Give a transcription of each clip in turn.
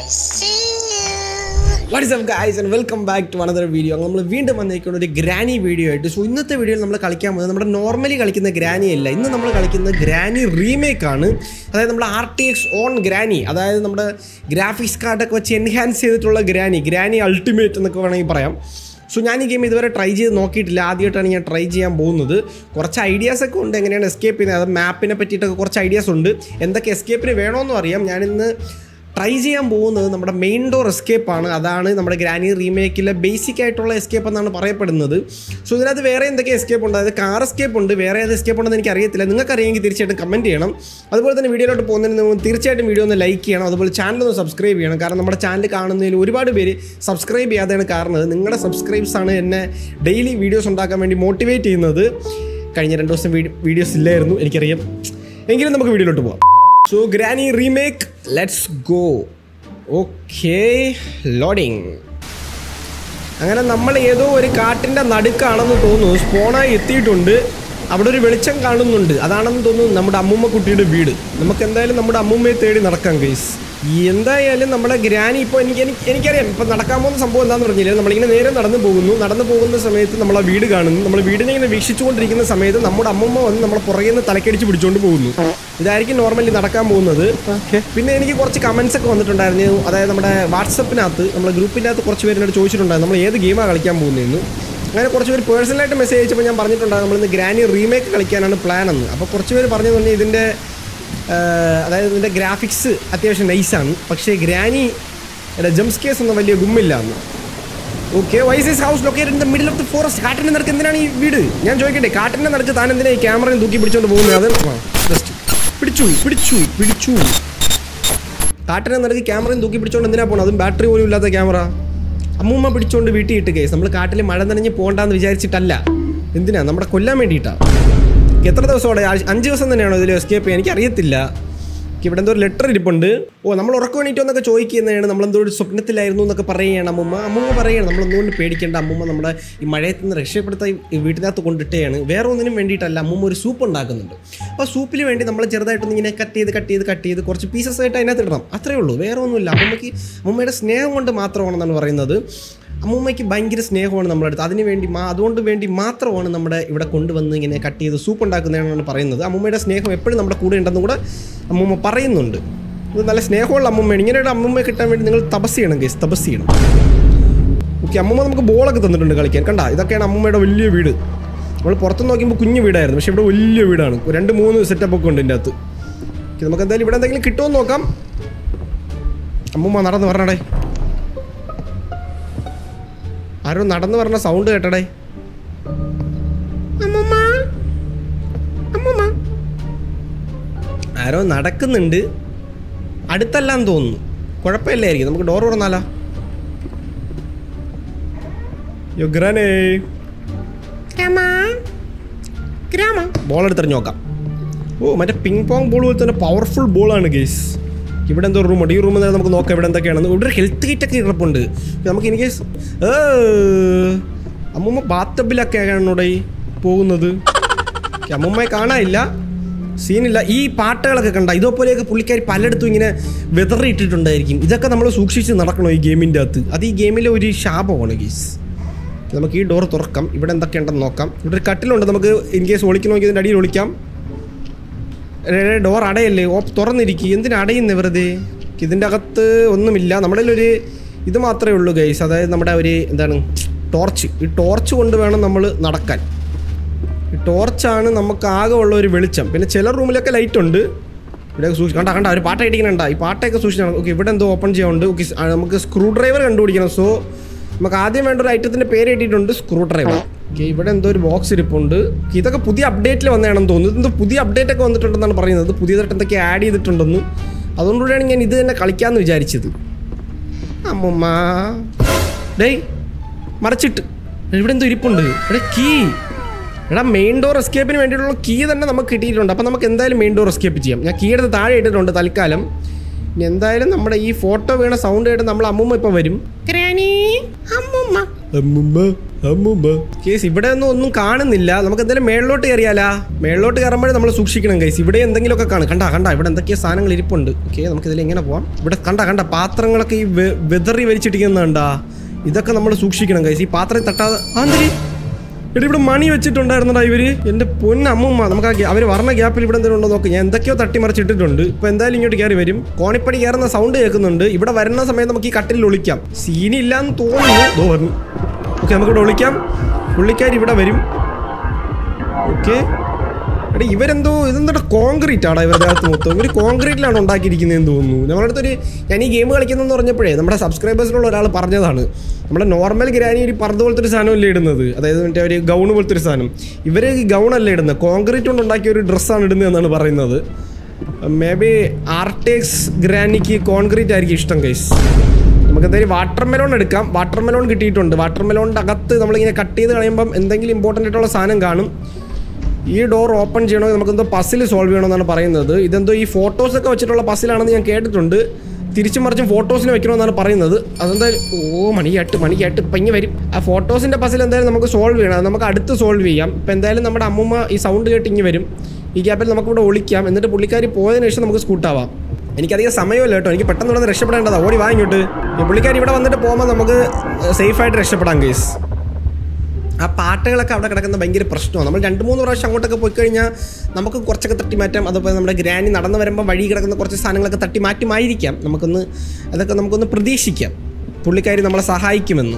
I see you. What's up guys and welcome back to another video നമ്മൾ വീണ്ടും വന്നിരിക്കുന്ന ഒരു ഗ്രാനി വീഡിയോ ആയിട്ട് സോ ഇന്നത്തെ വീഡിയോയിൽ നമ്മൾ കളിക്കാൻ പോകുന്നത് നമ്മുടെ നോർമലി കളിക്കുന്ന ഗ്രാനി അല്ല ഇന്ന് നമ്മൾ കളിക്കുന്ന ഗ്രാനി റീമേക്ക് ആണ് അതായത് നമ്മുടെ R T X on Granny അതായത് നമ്മുടെ ഗ്രാഫിക്സ് കാർഡൊക്കെ വെച്ച് എൻഹാൻസ് ചെയ്തിട്ടുള്ള ഗ്രാനി ഗ്രാനി അൾട്ടിമേറ്റ് എന്നൊക്കെ വേണമെങ്കിൽ പറയാം സോ ഞാൻ ഈ ഗെയിം ഇതുവരെ ട്രൈ ചെയ്ത് നോക്കിയിട്ടില്ല ആദ്യമായിട്ടാണ് ഞാൻ ട്രൈ ചെയ്യാൻ പോകുന്നത് കുറച്ച് ഐഡിയാസ് ഒക്കെ ഉണ്ട് എങ്ങനെയാണ് എസ്കേപ്പ് ചെയ്യുന്നത് അത് മാപ്പിനെ പറ്റിയിട്ടൊക്കെ കുറച്ച് ഐഡിയാസ് ഉണ്ട് എന്തൊക്കെ എസ്കേപ്പിന് വേണമെന്നും അറിയാം ഞാനിന്ന് ട്രൈ ചെയ്യാൻ പോകുന്നത് നമ്മുടെ മെയിൻ ഡോർ എസ്കേപ്പ് ആണ് അതാണ് നമ്മുടെ ഗ്രാനി റീമേക്കിലെ ബേസിക് ആയിട്ടുള്ള എസ്കേപ്പ് എന്നാണ് പറയപ്പെടുന്നത് സോ ഇതിനകത്ത് വേറെ എന്തൊക്കെ എസ്കേപ്പ് ഉണ്ട് അതായത് കാർ എസ്കേപ്പ് ഉണ്ട് വേറെ ഏത് എസ്കേപ്പ് ഉണ്ടെന്ന് എനിക്ക് അറിയത്തില്ല നിങ്ങൾക്ക് അറിയാമെങ്കിൽ തീർച്ചയായിട്ടും കമൻറ്റ് ചെയ്യണം അതുപോലെ തന്നെ വീഡിയോയിലോട്ട് പോകുന്നതിന് മുമ്പ് തീർച്ചയായിട്ടും വീഡിയോ ഒന്ന് ലൈക്ക് ചെയ്യണം അതുപോലെ ചാനൽ ഒന്ന് സബ്സ്ക്രൈബ് ചെയ്യണം കാരണം നമ്മുടെ ചാനൽ കാണുന്നതിൽ ഒരുപാട് പേര് സബ്സ്ക്രൈബ് ചെയ്യാതെയാണ് കാരണം നിങ്ങളുടെ സബ്സ്ക്രൈബ്സ് ആണ് എന്നെ ഡെയിലി വീഡിയോസ് ഉണ്ടാക്കാൻ വേണ്ടി മോട്ടിവേറ്റ് ചെയ്യുന്നത് കഴിഞ്ഞ രണ്ട് ദിവസം വീഡിയോസ് ഇല്ലായിരുന്നു എനിക്കറിയാം എങ്കിലും നമുക്ക് വീഡിയോയിലോട്ട് പോവാം so Granny remake let's go okay loading അങ്ങനെ നമ്മൾ ഏതോ ഒരു കാട്ടിൻ്റെ നടുക്കാണെന്ന് തോന്നുന്നു സ്പോണായി എത്തിയിട്ടുണ്ട് അവിടെ ഒരു വെളിച്ചം കാണുന്നുണ്ട് അതാണെന്ന് തോന്നുന്നു നമ്മുടെ അമ്മൂമ്മ കുട്ടിയുടെ വീട് നമുക്ക് എന്തായാലും നമ്മുടെ അമ്മൂമ്മയെ തേടി നടക്കാം ഗൈസ് എന്തായാലും നമ്മുടെ ഗ്രാനി ഇപ്പോൾ എനിക്ക് എനിക്ക് എനിക്കറിയാം ഇപ്പം നടക്കാൻ പോകുന്ന സംഭവം എന്താണെന്ന് പറഞ്ഞില്ല നമ്മളിങ്ങനെ നേരെ നടന്നു പോകുന്നു നടന്നു പോകുന്ന സമയത്ത് നമ്മൾ ആ വീട് കാണുന്നു നമ്മൾ വീടിനെ ഇങ്ങനെ വീക്ഷിച്ചുകൊണ്ടിരിക്കുന്ന സമയത്ത് നമ്മുടെ അമ്മമ്മ വന്ന് നമ്മളെ പുറകെ നിന്ന് തലക്കടിച്ച് പിടിച്ചുകൊണ്ട് പോകുന്നു ഇതായിരിക്കും നോർമലി നടക്കാൻ പോകുന്നത് പിന്നെ എനിക്ക് കുറച്ച് കമൻസ് ഒക്കെ വന്നിട്ടുണ്ടായിരുന്നു അതായത് നമ്മുടെ വാട്സപ്പിനകത്ത് നമ്മുടെ ഗ്രൂപ്പിനകത്ത് കുറച്ച് പേരിനോട് ചോദിച്ചിട്ടുണ്ടായിരുന്നു നമ്മൾ ഏത് ഗെയിമാണ് കളിക്കാൻ പോകുന്നതെന്ന് അങ്ങനെ കുറച്ച് പേര് പേഴ്സണലായിട്ട് മെസ്സേജ് അയച്ചപ്പോൾ ഞാൻ പറഞ്ഞിട്ടുണ്ടായിരുന്നു നമ്മളിന്ന് ഗ്രാനി റീമേക്ക് കളിക്കാനാണ് പ്ലാൻ എന്ന് അപ്പോൾ കുറച്ച് പേര് പറഞ്ഞു തന്നെ ഇതിൻ്റെ അതായത് ഇതിൻ്റെ ഗ്രാഫിക്സ് അത്യാവശ്യം നൈസാണ് പക്ഷേ ഗ്രാനി ജംസ് കേസ് ഒന്നും വലിയ ഗുമ്മില്ല എന്ന് okay why's is house located in the middle of the forest കാട്ടിൻ്റെ നടക്ക് എന്തിനാണ് ഈ വീട് ഞാൻ ചോദിക്കട്ടെ കാട്ടിൻ്റെ നടക്ക് താൻ എന്തിനാ ഈ ക്യാമറയും തൂക്കി പിടിച്ചോണ്ട് പോകുന്നത് അത് ജസ്റ്റ് പിടിച്ചു പിടിച്ചു പിടിച്ചു കാട്ടിനെ നടക്ക് ക്യാമറയും തൂക്കി പിടിച്ചോണ്ട് എന്തിനാ പോകണം അതും ബാറ്ററി പോലും ഇല്ലാത്ത ക്യാമറ അമ്മൂമ്മ പിടിച്ചോണ്ട് വീട്ടിൽ ഇട്ട് കേസ് നമ്മൾ കാട്ടിൽ മഴ നനഞ്ഞ് പോകണ്ടെന്ന് വിചാരിച്ചിട്ടല്ല എന്തിനാ നമ്മുടെ കൊല്ലാൻ വേണ്ടിയിട്ടാ എത്ര ദിവസമോടെ അഞ്ച് ദിവസം തന്നെയാണോ ഇതിൽ എസ്കേപ്പ് ചെയ്യാൻ എനിക്കറിയത്തില്ല ഇവിടെ എന്തോ ഒരു ലെറ്റർ ഇരിപ്പുണ്ട് ഓ നമ്മൾ ഉറക്കം വേണ്ടിയിട്ട് എന്നൊക്കെ ചോദിക്കുന്നതാണ് നമ്മളെന്തോ ഒരു സ്വപ്നത്തിലായിരുന്നു എന്നൊക്കെ പറയുകയാണ് അമ്മൂമ്മ അമ്മൂമ്മ പറയുകയാണ് നമ്മളൊന്നുകൊണ്ട് പേടിക്കേണ്ട അമ്മൂമ്മ നമ്മുടെ ഈ മഴയത്ത് നിന്ന് രക്ഷപ്പെടുത്താൻ ഈ വീട്ടിനകത്ത് കൊണ്ടിട്ടേയാണ് വേറെ ഒന്നിനും വേണ്ടിയിട്ടല്ല അമ്മൂമ്മ ഒരു സൂപ്പ് ഉണ്ടാക്കുന്നുണ്ട് അപ്പോൾ സൂപ്പിന് വേണ്ടി നമ്മൾ ചെറുതായിട്ടൊന്ന് ഇങ്ങനെ കട്ട് ചെയ്ത് കട്ട് ചെയ്ത് കട്ട് ചെയ്ത് കുറച്ച് പീസസ് ആയിട്ട് അതിനകത്ത് ഇടണം അത്രേ ഉള്ളൂ വേറെ ഒന്നുമില്ല അമ്മൂമ്മയ്ക്ക് അമ്മൂമ്മയുടെ സ്നേഹം കൊണ്ട് മാത്രമാണെന്നാണ് പറയുന്നത് അമ്മൂമ്മയ്ക്ക് ഭയങ്കര സ്നേഹമാണ് നമ്മുടെ അടുത്ത് അതിന് വേണ്ടി മാ അതുകൊണ്ട് വേണ്ടി മാത്രമാണ് നമ്മുടെ ഇവിടെ കൊണ്ടുവന്ന് ഇങ്ങനെ കട്ട് ചെയ്ത് സൂപ്പ് ഉണ്ടാക്കുന്നതെന്നാണ് പറയുന്നത് അമ്മൂമ്മയുടെ സ്നേഹം എപ്പോഴും നമ്മുടെ കൂടെ ഉണ്ടെന്നും കൂടെ അമ്മൂമ്മ പറയുന്നുണ്ട് ഇത് നല്ല സ്നേഹമുള്ള അമ്മൂമ്മയാണ് ഇങ്ങനെ ഒരു അമ്മൂമ്മയെ കിട്ടാൻ വേണ്ടി നിങ്ങൾ തപസ് ചെയ്യണം കേസ് തപസ് ചെയ്യണം ഓക്കെ അമ്മൂമ്മ നമുക്ക് ബോളൊക്കെ തന്നിട്ടുണ്ട് കളിക്കാൻ കണ്ട ഇതൊക്കെയാണ് അമ്മൂമ്മയുടെ വലിയ വീട് നമ്മൾ പുറത്ത് നോക്കുമ്പോൾ കുഞ്ഞു വീടായിരുന്നു പക്ഷേ ഇവിടെ വലിയ വീടാണ് രണ്ട് മൂന്ന് സെറ്റപ്പ് ഒക്കെ ഉണ്ട് ഇതിൻ്റെ അകത്ത് ഓക്കെ നമുക്ക് എന്തായാലും ഇവിടെ എന്തെങ്കിലും കിട്ടുമെന്ന് നോക്കാം അമ്മൂമ്മ നടന്ന് പറഞ്ഞടേ ആരോ നടന്നു പറഞ്ഞ സൗണ്ട് കേട്ടടേ അമ്മൂമ്മ അമ്മൂമ്മ ആരോ നടക്കുന്നുണ്ട് അടുത്തല്ലാന്ന് തോന്നുന്നു കുഴപ്പമില്ലായിരിക്കും നമുക്ക് ഡോർ തുറന്നാലോ യുഗ്രനേ ബോൾ എടുത്തെറിഞ്ഞ് നോക്കാം ഓ മറ്റേ പിങ് പോങ് ബോൾ പോലെ തന്നെ പവർഫുൾ ബോളാണ് ഗേസ് ഇവിടെ എന്തോ റൂമുണ്ട് ഈ റൂമിൽ നമുക്ക് നോക്കാം ഇവിടെ എന്തൊക്കെയാണെന്ന് ഇവിടെ ഒരു ഹെൽത്ത് കിറ്റ് ഒക്കെ ഇറപ്പുണ്ട് നമുക്ക് എനിക്ക് അമ്മൂമ്മ ബാത്തബിലൊക്കെ ആണോടെ പോകുന്നത് അമ്മൂമ്മയെ കാണാനില്ല സീനില്ല ഈ പാട്ടുകളൊക്കെ കണ്ട ഇതേപോലെയൊക്കെ പുള്ളിക്കാരി പലയിടത്തും ഇങ്ങനെ വെതറിയിട്ടിട്ടുണ്ടായിരിക്കും ഇതൊക്കെ നമ്മൾ സൂക്ഷിച്ച് നടക്കണോ ഈ ഗെയിമിൻ്റെ അകത്ത് അത് ഈ ഗെയിമിലെ ഒരു ശാപമാണ് ഗീസ് നമുക്ക് ഈ ഡോർ തുറക്കാം ഇവിടെ എന്തൊക്കെയുണ്ടെന്ന് നോക്കാം ഇവിടെ ഒരു കട്ടിലുണ്ട് നമുക്ക് ഇൻ കേസ് ഒളിക്കണമെങ്കിൽ ഇതിൻ്റെ അടിയിൽ ഒളിക്കാം ഡോർ അടയല്ലേ ഓ തുറന്നിരിക്കും എന്തിനാ അടയുന്നത് വെറുതെ ഇതിൻ്റെ അകത്ത് ഒന്നുമില്ല നമ്മുടെ ഒരു ഇത് മാത്രമേ ഉള്ളൂ ഗൈസ് അതായത് നമ്മുടെ ഒരു എന്താണ് ടോർച്ച് ഈ ടോർച്ച് കൊണ്ട് വേണം നമ്മൾ നടക്കാൻ ഈ ടോർച്ചാണ് നമുക്ക് ആകെ ഉള്ള ഒരു വെളിച്ചം പിന്നെ ചില റൂമിലൊക്കെ ലൈറ്റ് ഉണ്ട് ഇവിടെ സൂക്ഷിച്ച് കണ്ട കണ്ട ഒരു പാട്ട ഇടിക്കണണ്ട ഈ പാട്ടൊക്കെ സൂക്ഷിച്ചാണ് ഓക്കെ ഇവിടെ എന്തോ ഓപ്പൺ ചെയ്യാനുണ്ട് ഓക്കെ നമുക്ക് സ്ക്രൂ ഡ്രൈവർ കണ്ടുപിടിക്കണം സോ നമുക്ക് ആദ്യം വേണ്ട ഒരു ഐറ്റത്തിൻ്റെ പേര് ഇട്ടിട്ടുണ്ട് സ്ക്രൂ ഡ്രൈവർ ഓക്കെ ഇവിടെ എന്തോ ഒരു ബോക്സ് ഇരിപ്പുണ്ട് ഇതൊക്കെ പുതിയ അപ്ഡേറ്റിൽ വന്നതാണെന്ന് തോന്നുന്നു എന്തോ പുതിയ അപ്ഡേറ്റ് ഒക്കെ വന്നിട്ടുണ്ടെന്നാണ് പറയുന്നത് പുതിയതായിട്ട് എന്തൊക്കെ ആഡ് ചെയ്തിട്ടുണ്ടെന്ന് അതുകൊണ്ടുകൂടിയാണ് ഞാൻ ഇത് തന്നെ കളിക്കാമെന്ന് വിചാരിച്ചത് അമ്മമ്മ ഡേയ് മറച്ചിട്ട് ഇവിടെ എന്തോ ഇരിപ്പുണ്ട് ഇവിടെ കീ എടാ മെയിൻ ഡോർ എസ്കേപ്പിന് വേണ്ടിയിട്ടുള്ള കീ തന്നെ നമുക്ക് കിട്ടിയിട്ടുണ്ട് അപ്പോൾ നമുക്ക് എന്തായാലും മെയിൻ ഡോർ എസ്കേപ്പ് ചെയ്യാം ഞാൻ കീ എടുത്ത് താഴെ ഇട്ടിട്ടുണ്ട് തൽക്കാലം ഇനി എന്തായാലും നമ്മുടെ ഈ ഫോട്ടോ വീണ സൗണ്ട് കേട്ട് നമ്മൾ അമ്മൂമ്മ ഇപ്പോൾ വരും ഗ്രാനി അമ്മൂമ്മ അമ്മുമ്മ അമ്മുമ്മ കേസ് ഇവിടെ ഒന്നും ഒന്നും കാണുന്നില്ല നമുക്ക് എന്തായാലും മേളിലോട്ട് കയറിയാലാ മേളിലോട്ട് കയറുമ്പോഴേ നമ്മൾ സൂക്ഷിക്കണം കേസ് ഇവിടെ എന്തെങ്കിലുമൊക്കെ കാണും കണ്ട കണ്ട ഇവിടെ എന്തൊക്കെയോ സാധനങ്ങൾ ഇരിപ്പുണ്ട് ഓക്കെ നമുക്ക് ഇതിൽ എങ്ങനെ പോവാം ഇവിടെ കണ്ട കണ്ട പാത്രങ്ങളൊക്കെ ഈ വെ- വെതറി വലിച്ചിട്ടിരിക്കുന്നുണ്ടാ ഇതൊക്കെ നമ്മൾ സൂക്ഷിക്കണം കേസ് ഈ പാത്രം തട്ടാതെ ആ എന്തേ എടി ഇവിടെ മണി വെച്ചിട്ടുണ്ടായിരുന്നടാ ഇവര് എന്റെ പൊന്നമ്മൂമ്മ നമുക്ക് ആ അവർ പറഞ്ഞ ഗ്യാപ്പിൽ ഇവിടെ എന്തെങ്കിലും ഉണ്ടോ നോക്ക് ഞാൻ എന്തൊക്കെയോ തട്ടിമറിച്ചിട്ടിട്ടുണ്ട് ഇപ്പൊ എന്തായാലും ഇങ്ങോട്ട് കയറി വരും കോണിപ്പടി കയറുന്ന സൗണ്ട് കേൾക്കുന്നുണ്ട് ഇവിടെ വരുന്ന സമയത്ത് നമുക്ക് ഈ കട്ടിലിൽ ഒളിക്കാം സീനില്ലാന്ന് തോന്നുന്നു ദോ വന്നു ഓക്കെ നമുക്കിവിടെ ഒളിക്കാം പുള്ളിക്കാർ ഇവിടെ വരും ഓക്കെ എടാ ഇവരെന്തോ ഇതെന്താ കോൺക്രീറ്റ് ആടാ ഇവരുടെ അകത്ത് മൊത്തം ഇവർ കോൺക്രീറ്റിലാണ് ഉണ്ടാക്കിയിരിക്കുന്നതെന്ന് തോന്നുന്നു നമ്മുടെ അടുത്തൊരു ഞാൻ ഈ ഗെയിം കളിക്കുന്നതെന്ന് പറഞ്ഞപ്പോഴേ നമ്മുടെ സബ്സ്ക്രൈബേഴ്സിലുള്ള ഒരാൾ പറഞ്ഞതാണ് നമ്മുടെ നോർമൽ ഗ്രാനി ഒരു പർദ്ദ പോലത്തെ ഒരു സാധനമല്ലേ ഇടുന്നത് അതായത് മറ്റേ ഒരു ഗൗൺ പോലത്തെ ഒരു സാധനം ഇവർ ഈ ഗൗണല്ല ഇടുന്നത് കോൺക്രീറ്റ് കൊണ്ട് ഉണ്ടാക്കിയ ഒരു ഡ്രസ്സാണ് ഇടുന്നത് എന്നാണ് പറയുന്നത് മേ ബി ആർടെക്സ് ഗ്രാനിക്ക് കോൺക്രീറ്റ് ആയിരിക്കും ഇഷ്ടം കൈസ് നമുക്ക് എന്തായാലും വാട്ടർ മെലോൺ എടുക്കാം വാട്ടർ മെലോൺ കിട്ടിയിട്ടുണ്ട് വാട്ടർ മെലോണിൻ്റെ അകത്ത് നമ്മളിങ്ങനെ കട്ട് ചെയ്ത് കളയുമ്പം എന്തെങ്കിലും ഇമ്പോർട്ടൻ്റ് ആയിട്ടുള്ള സാധനം കാണും ഈ ഡോർ ഓപ്പൺ ചെയ്യണമെങ്കിൽ നമുക്ക് എന്തോ പസിൽ സോൾവ് ചെയ്യണമെന്നാണ് പറയുന്നത് ഇതെന്തോ ഈ ഫോട്ടോസ് ഒക്കെ വെച്ചിട്ടുള്ള പസിലാണെന്ന് ഞാൻ കേട്ടിട്ടുണ്ട് തിരിച്ചും മറിച്ചും ഫോട്ടോസിന് വെക്കണമെന്നാണ് പറയുന്നത് അതെന്തായാലും ഓ മണിയാട്ട് മണിയാട്ട് ഇപ്പം ഇങ്ങനെ വരും ആ ഫോട്ടോസിൻ്റെ പസിൽ എന്തായാലും നമുക്ക് സോൾവ് ചെയ്യണം അത് നമുക്ക് അടുത്ത് സോൾവ് ചെയ്യാം ഇപ്പം എന്തായാലും നമ്മുടെ അമ്മൂമ്മ ഈ സൗണ്ട് കേട്ട് ഇങ്ങനെ വരും ഈ ഗ്യാപ്പിൽ നമുക്കിവിടെ ഒളിക്കാം എന്നിട്ട് പുള്ളിക്കാരി പോയതിനു ശേഷം നമുക്ക് സ്കൂട്ടാവാം എനിക്കധികം സമയമില്ല കേട്ടോ എനിക്ക് പെട്ടെന്ന് ഇവിടെ രക്ഷപ്പെടേണ്ടതാ ഓടി വാ ഇങ്ങോട്ട് ഈ പുള്ളിക്കാരി ഇവിടെ വന്നിട്ട് പോകുമ്പോൾ നമുക്ക് സേഫായിട്ട് രക്ഷപ്പെടാം കേസ് ആ പാട്ടുകളൊക്കെ അവിടെ കിടക്കുന്ന ഭയങ്കര പ്രശ്നമാണ് നമ്മൾ രണ്ട് മൂന്ന് പ്രാവശ്യം അങ്ങോട്ടൊക്കെ പോയി കഴിഞ്ഞാൽ നമുക്ക് കുറച്ചൊക്കെ തട്ടി മാറ്റാം അതുപോലെ നമ്മുടെ ഗ്രാനി നടന്നു വരുമ്പോൾ വഴി കിടക്കുന്ന കുറച്ച് സാധനങ്ങളൊക്കെ തട്ടി മാറ്റുമായിരിക്കാം നമുക്കൊന്ന് അതൊക്കെ നമുക്കൊന്ന് പ്രതീക്ഷിക്കാം പുള്ളിക്കാരി നമ്മളെ സഹായിക്കുമെന്ന്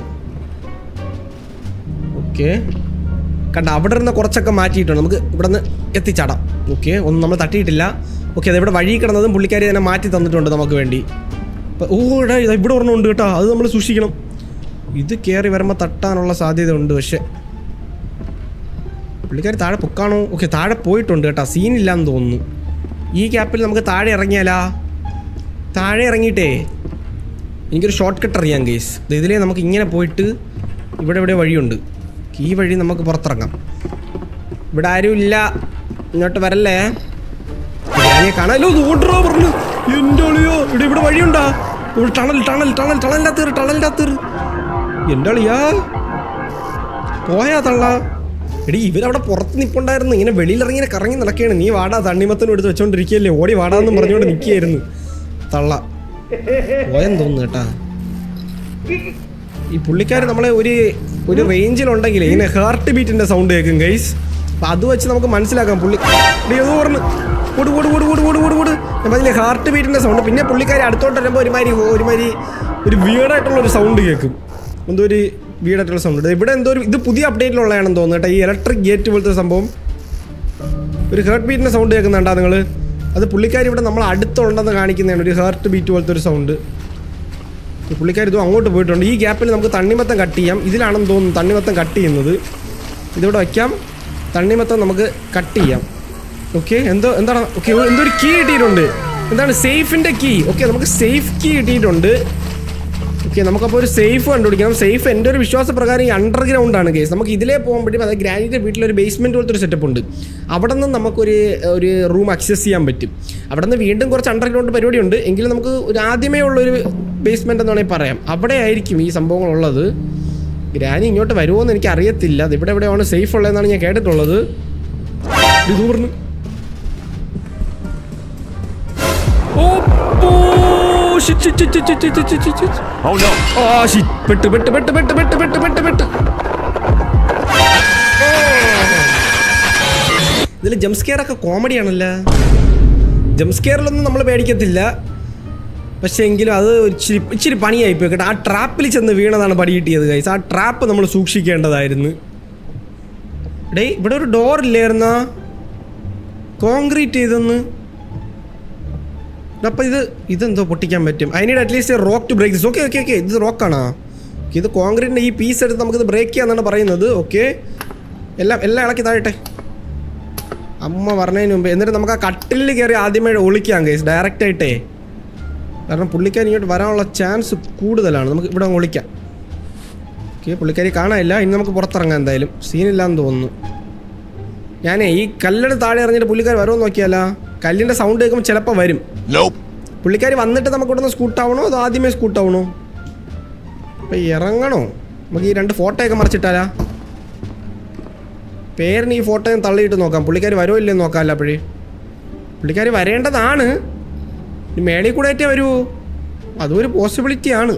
ഓക്കെ കണ്ട അവിടെ നിന്ന് കുറച്ചൊക്കെ മാറ്റിയിട്ടുണ്ട് നമുക്ക് ഇവിടെ നിന്ന് എത്തിച്ചാടാം ഓക്കെ ഒന്നും നമ്മൾ തട്ടിയിട്ടില്ല ഓക്കെ അത് ഇവിടെ വഴി കിടന്നതും പുള്ളിക്കാരി തന്നെ മാറ്റി തന്നിട്ടുണ്ട് നമുക്ക് വേണ്ടി ഇപ്പൊ- ഓ ഇടാ ഇതാ ഇവിടെ ഒരെണ്ണം ഉണ്ട് കേട്ടോ അത് നമ്മൾ സൂക്ഷിക്കണം ഇത് കയറി വരുമ്പോൾ തട്ടാനുള്ള സാധ്യത ഉണ്ട് പക്ഷെ പുള്ളിക്കാരി താഴെ പൊക്കാണോ ഓക്കെ താഴെ പോയിട്ടുണ്ട് കേട്ടോ സീനില്ലാന്ന് തോന്നുന്നു ഈ ക്യാപ്പിൽ നമുക്ക് താഴെ ഇറങ്ങിയാലാ താഴെ ഇറങ്ങിയിട്ടേ എനിക്കൊരു ഷോർട്ട് കട്ട് അറിയാം കേസ് ഇതിലേ നമുക്ക് ഇങ്ങനെ പോയിട്ട് ഇവിടെ ഇവിടെ വഴിയുണ്ട് ഈ വഴി നമുക്ക് പുറത്തിറങ്ങാം ഇവിടെ ആരും ഇല്ല ഇങ്ങോട്ട് വരല്ലേ ഞാനേ കാണാലോ ഓട്ടറോ പറഞ്ഞു എൻ്റെ അളിയോ ഇവിടെ ഇവിടെ വഴിയുണ്ടാ ഇവിടെ ടണൽ ടണൽ ടണൽ ടണലിനകത്ത് ടണലിനകത്ത് എൻ്റെ അളിയാ പോയാ തള്ള എടി ഇവരവിടെ പുറത്ത് നിപ്പുണ്ടായിരുന്നു ഇങ്ങനെ വെളിയിലിറങ്ങി ഇങ്ങനെ കറങ്ങി നടക്കുകയാണ് നീ വാടാ തണ്ണിമത്തനും എടുത്ത് വെച്ചോണ്ടിരിക്കുകയല്ലേ ഓടി വാടാന്ന് പറഞ്ഞുകൊണ്ട് നിൽക്കുകയായിരുന്നു തള്ള പോയെന്ന് തോന്നുന്നു കേട്ടാ ഈ പുള്ളിക്കാർ നമ്മളെ ഒരു ഒരു റേഞ്ചിലുണ്ടെങ്കിൽ ഇങ്ങനെ ഹാർട്ട് ബീറ്റിന്റെ സൗണ്ട് കേൾക്കും ഗൈസ് അപ്പൊ അത് വെച്ച് നമുക്ക് മനസ്സിലാക്കാം പുള്ളി എടീ, ഏതോ പറഞ്ഞു ഓട് ഓട് ഓട് ഓട് ഓട് ഓട് ഓട് ഞാൻ പറഞ്ഞില്ലേ ഹാർട്ട് ബീറ്റിന്റെ സൗണ്ട് പിന്നെ പുള്ളിക്കാരി അടുത്തോട്ട് വരുമ്പോൾ ഒരുമാതിരി ഒരുമാതിരി ഒരു വീടായിട്ടുള്ള ഒരു സൗണ്ട് കേൾക്കും എന്തോ ഒരു വീടായിട്ടുള്ള സൗണ്ട് ഇവിടെ എന്തോ ഒരു ഇത് പുതിയ അപ്ഡേറ്റിലുള്ളതാണെന്ന് തോന്നുന്നു കേട്ടോ ഈ ഇലക്ട്രിക് ഗേറ്റ് പോലത്തെ സംഭവം ഒരു ഹേർട്ട് ബീറ്റിന്റെ സൗണ്ട് കേൾക്കുന്നുണ്ടാ നിങ്ങൾ അത് പുള്ളിക്കാരി ഇവിടെ നമ്മൾ അടുത്തുണ്ടെന്ന് കാണിക്കുന്നതാണ് ഒരു ഹേർട്ട് ബീറ്റ് പോലത്തെ ഒരു സൗണ്ട് ഈ പുള്ളിക്കാരി ഇതും അങ്ങോട്ട് പോയിട്ടുണ്ട് ഈ ഗ്യാപ്പിൽ നമുക്ക് തണ്ണിമത്തം കട്ട് ചെയ്യാം ഇതിലാണെന്ന് തോന്നുന്നു തണ്ണിമത്തം കട്ട് ചെയ്യുന്നത് ഇതിവിടെ വയ്ക്കാം തണ്ണിമത്തം നമുക്ക് കട്ട് ചെയ്യാം ഓക്കെ എന്തോ എന്താണ് ഓക്കെ എന്തോ ഒരു കീ കിട്ടിയിട്ടുണ്ട് എന്താണ് സേഫിൻ്റെ കീ ഓക്കെ നമുക്ക് സേഫ് കീ കിട്ടിയിട്ടുണ്ട് ഓക്കെ നമുക്കപ്പോൾ ഒരു സേഫ് കണ്ടുപിടിക്കണം സേഫ് എൻ്റെ ഒരു വിശ്വാസപ്രകാരം ഈ അണ്ടർഗ്രൗണ്ട് ആണ് കേസ് നമുക്ക് ഇതിലേ പോകുമ്പോഴും അതായത് ഗ്രാനിൻ്റെ വീട്ടിലൊരു ബേസ്മെൻറ്റ് പോലത്തെ ഒരു സെറ്റപ്പ് ഉണ്ട് അവിടെ നിന്ന് നമുക്കൊരു ഒരു റൂം അക്സസ് ചെയ്യാൻ പറ്റും അവിടെ നിന്ന് വീണ്ടും കുറച്ച് അണ്ടർഗ്രൗണ്ട് പരിപാടിയുണ്ട് എങ്കിലും നമുക്ക് ഒരു ആദ്യമേ ഉള്ളൊരു ബേസ്മെൻ്റ് എന്ന് വേണമെങ്കിൽ പറയാം അവിടെ ആയിരിക്കും ഈ സംഭവങ്ങളുള്ളത് ഗ്രാനി ഇങ്ങോട്ട് വരുമോ എന്ന് എനിക്ക് അറിയത്തില്ല അത് ഇവിടെ എവിടെയാണ് സേഫ് ഉള്ളതെന്നാണ് ഞാൻ കേട്ടിട്ടുള്ളത് ഇത് പറഞ്ഞു ഓ shit, shit, shit, shit, shit, shit, shit, shit. Oh no! ആ shit. പെട്ട് പെട്ട് പെട്ട് പെട്ട് പെട്ട് പെട്ട് പെട്ട് പെട്ട് ഇതിൽ ജംസ്കെയർ ഒക്കെ കോമഡിയാണല്ലോ ജംസ്കെയറിലൊന്നും നമ്മൾ പേടിക്കത്തില്ല പക്ഷേ എങ്കിലും അത് ഇച്ചിരി ഇച്ചിരി പണിയായി പോയി കേട്ടോ ആ ട്രാപ്പിൽ ചെന്ന് വീണതാണ് പടി കിട്ടിയത് കൈസ് ആ ട്രാപ്പ് നമ്മൾ സൂക്ഷിക്കേണ്ടതായിരുന്നു ഡേയ് ഇവിടെ ഒരു ഡോർ ഇല്ലായിരുന്നാ കോൺക്രീറ്റ് ചെയ്തെന്ന് അപ്പം ഇത് ഇതെന്തോ പൊട്ടിക്കാൻ പറ്റും I need at least rock to break this okay okay okay ഇത് റോക്കാണോ ഇത് കോൺക്രീറ്റിൻ്റെ ഈ പീസ് എടുത്ത് നമുക്കിത് ബ്രേക്ക് ചെയ്യാന്നാണ് പറയുന്നത് ഓക്കെ എല്ലാം എല്ലാം ഇളക്കി താഴട്ടെ അമ്മ പറഞ്ഞതിന് മുമ്പ് എന്നിട്ട് നമുക്ക് ആ കട്ടിലിൽ കയറി ആദ്യമേ ഒളിക്കാം കേസ് ഡയറക്റ്റ് ആയിട്ടേ കാരണം പുള്ളിക്കാരി ഇങ്ങോട്ട് വരാനുള്ള ചാൻസ് കൂടുതലാണ് നമുക്ക് ഇവിടെ അങ്ങ് ഒളിക്കാം ഓക്കെ പുള്ളിക്കാരി കാണാനില്ല ഇനി നമുക്ക് പുറത്തിറങ്ങാം എന്തായാലും സീനില്ലാന്ന് തോന്നുന്നു ഞാനേ ഈ കല്ലെടുത്ത് താഴെ ഇറങ്ങിയിട്ട് പുള്ളിക്കാരി വരുമോ നോക്കിയാലാ കല്ലിൻ്റെ സൗണ്ട് കേൾക്കുമ്പോൾ ചിലപ്പോൾ വരും Nope. പുള്ളിക്കാരി വന്നിട്ട് നമുക്ക് ഇവിടുന്ന് സ്കൂട്ടാവണോ അതോ ആദ്യമേ സ്കൂട്ടാവണോ ഇപ്പം ഇറങ്ങണോ നമുക്ക് ഈ രണ്ട് ഫോട്ടോയൊക്കെ മറിച്ചിട്ടാലാ പേരിന് ഈ ഫോട്ടോയും തള്ളിയിട്ട് നോക്കാം പുള്ളിക്കാർ വരുമോ ഇല്ലെന്ന് നോക്കാമല്ലോ അപ്പോഴേ പുള്ളിക്കാർ വരേണ്ടതാണ് ഇനി മേളിൽ കൂടെ ആയിട്ടേ വരുമോ അതും ഒരു പോസിബിലിറ്റി ആണ്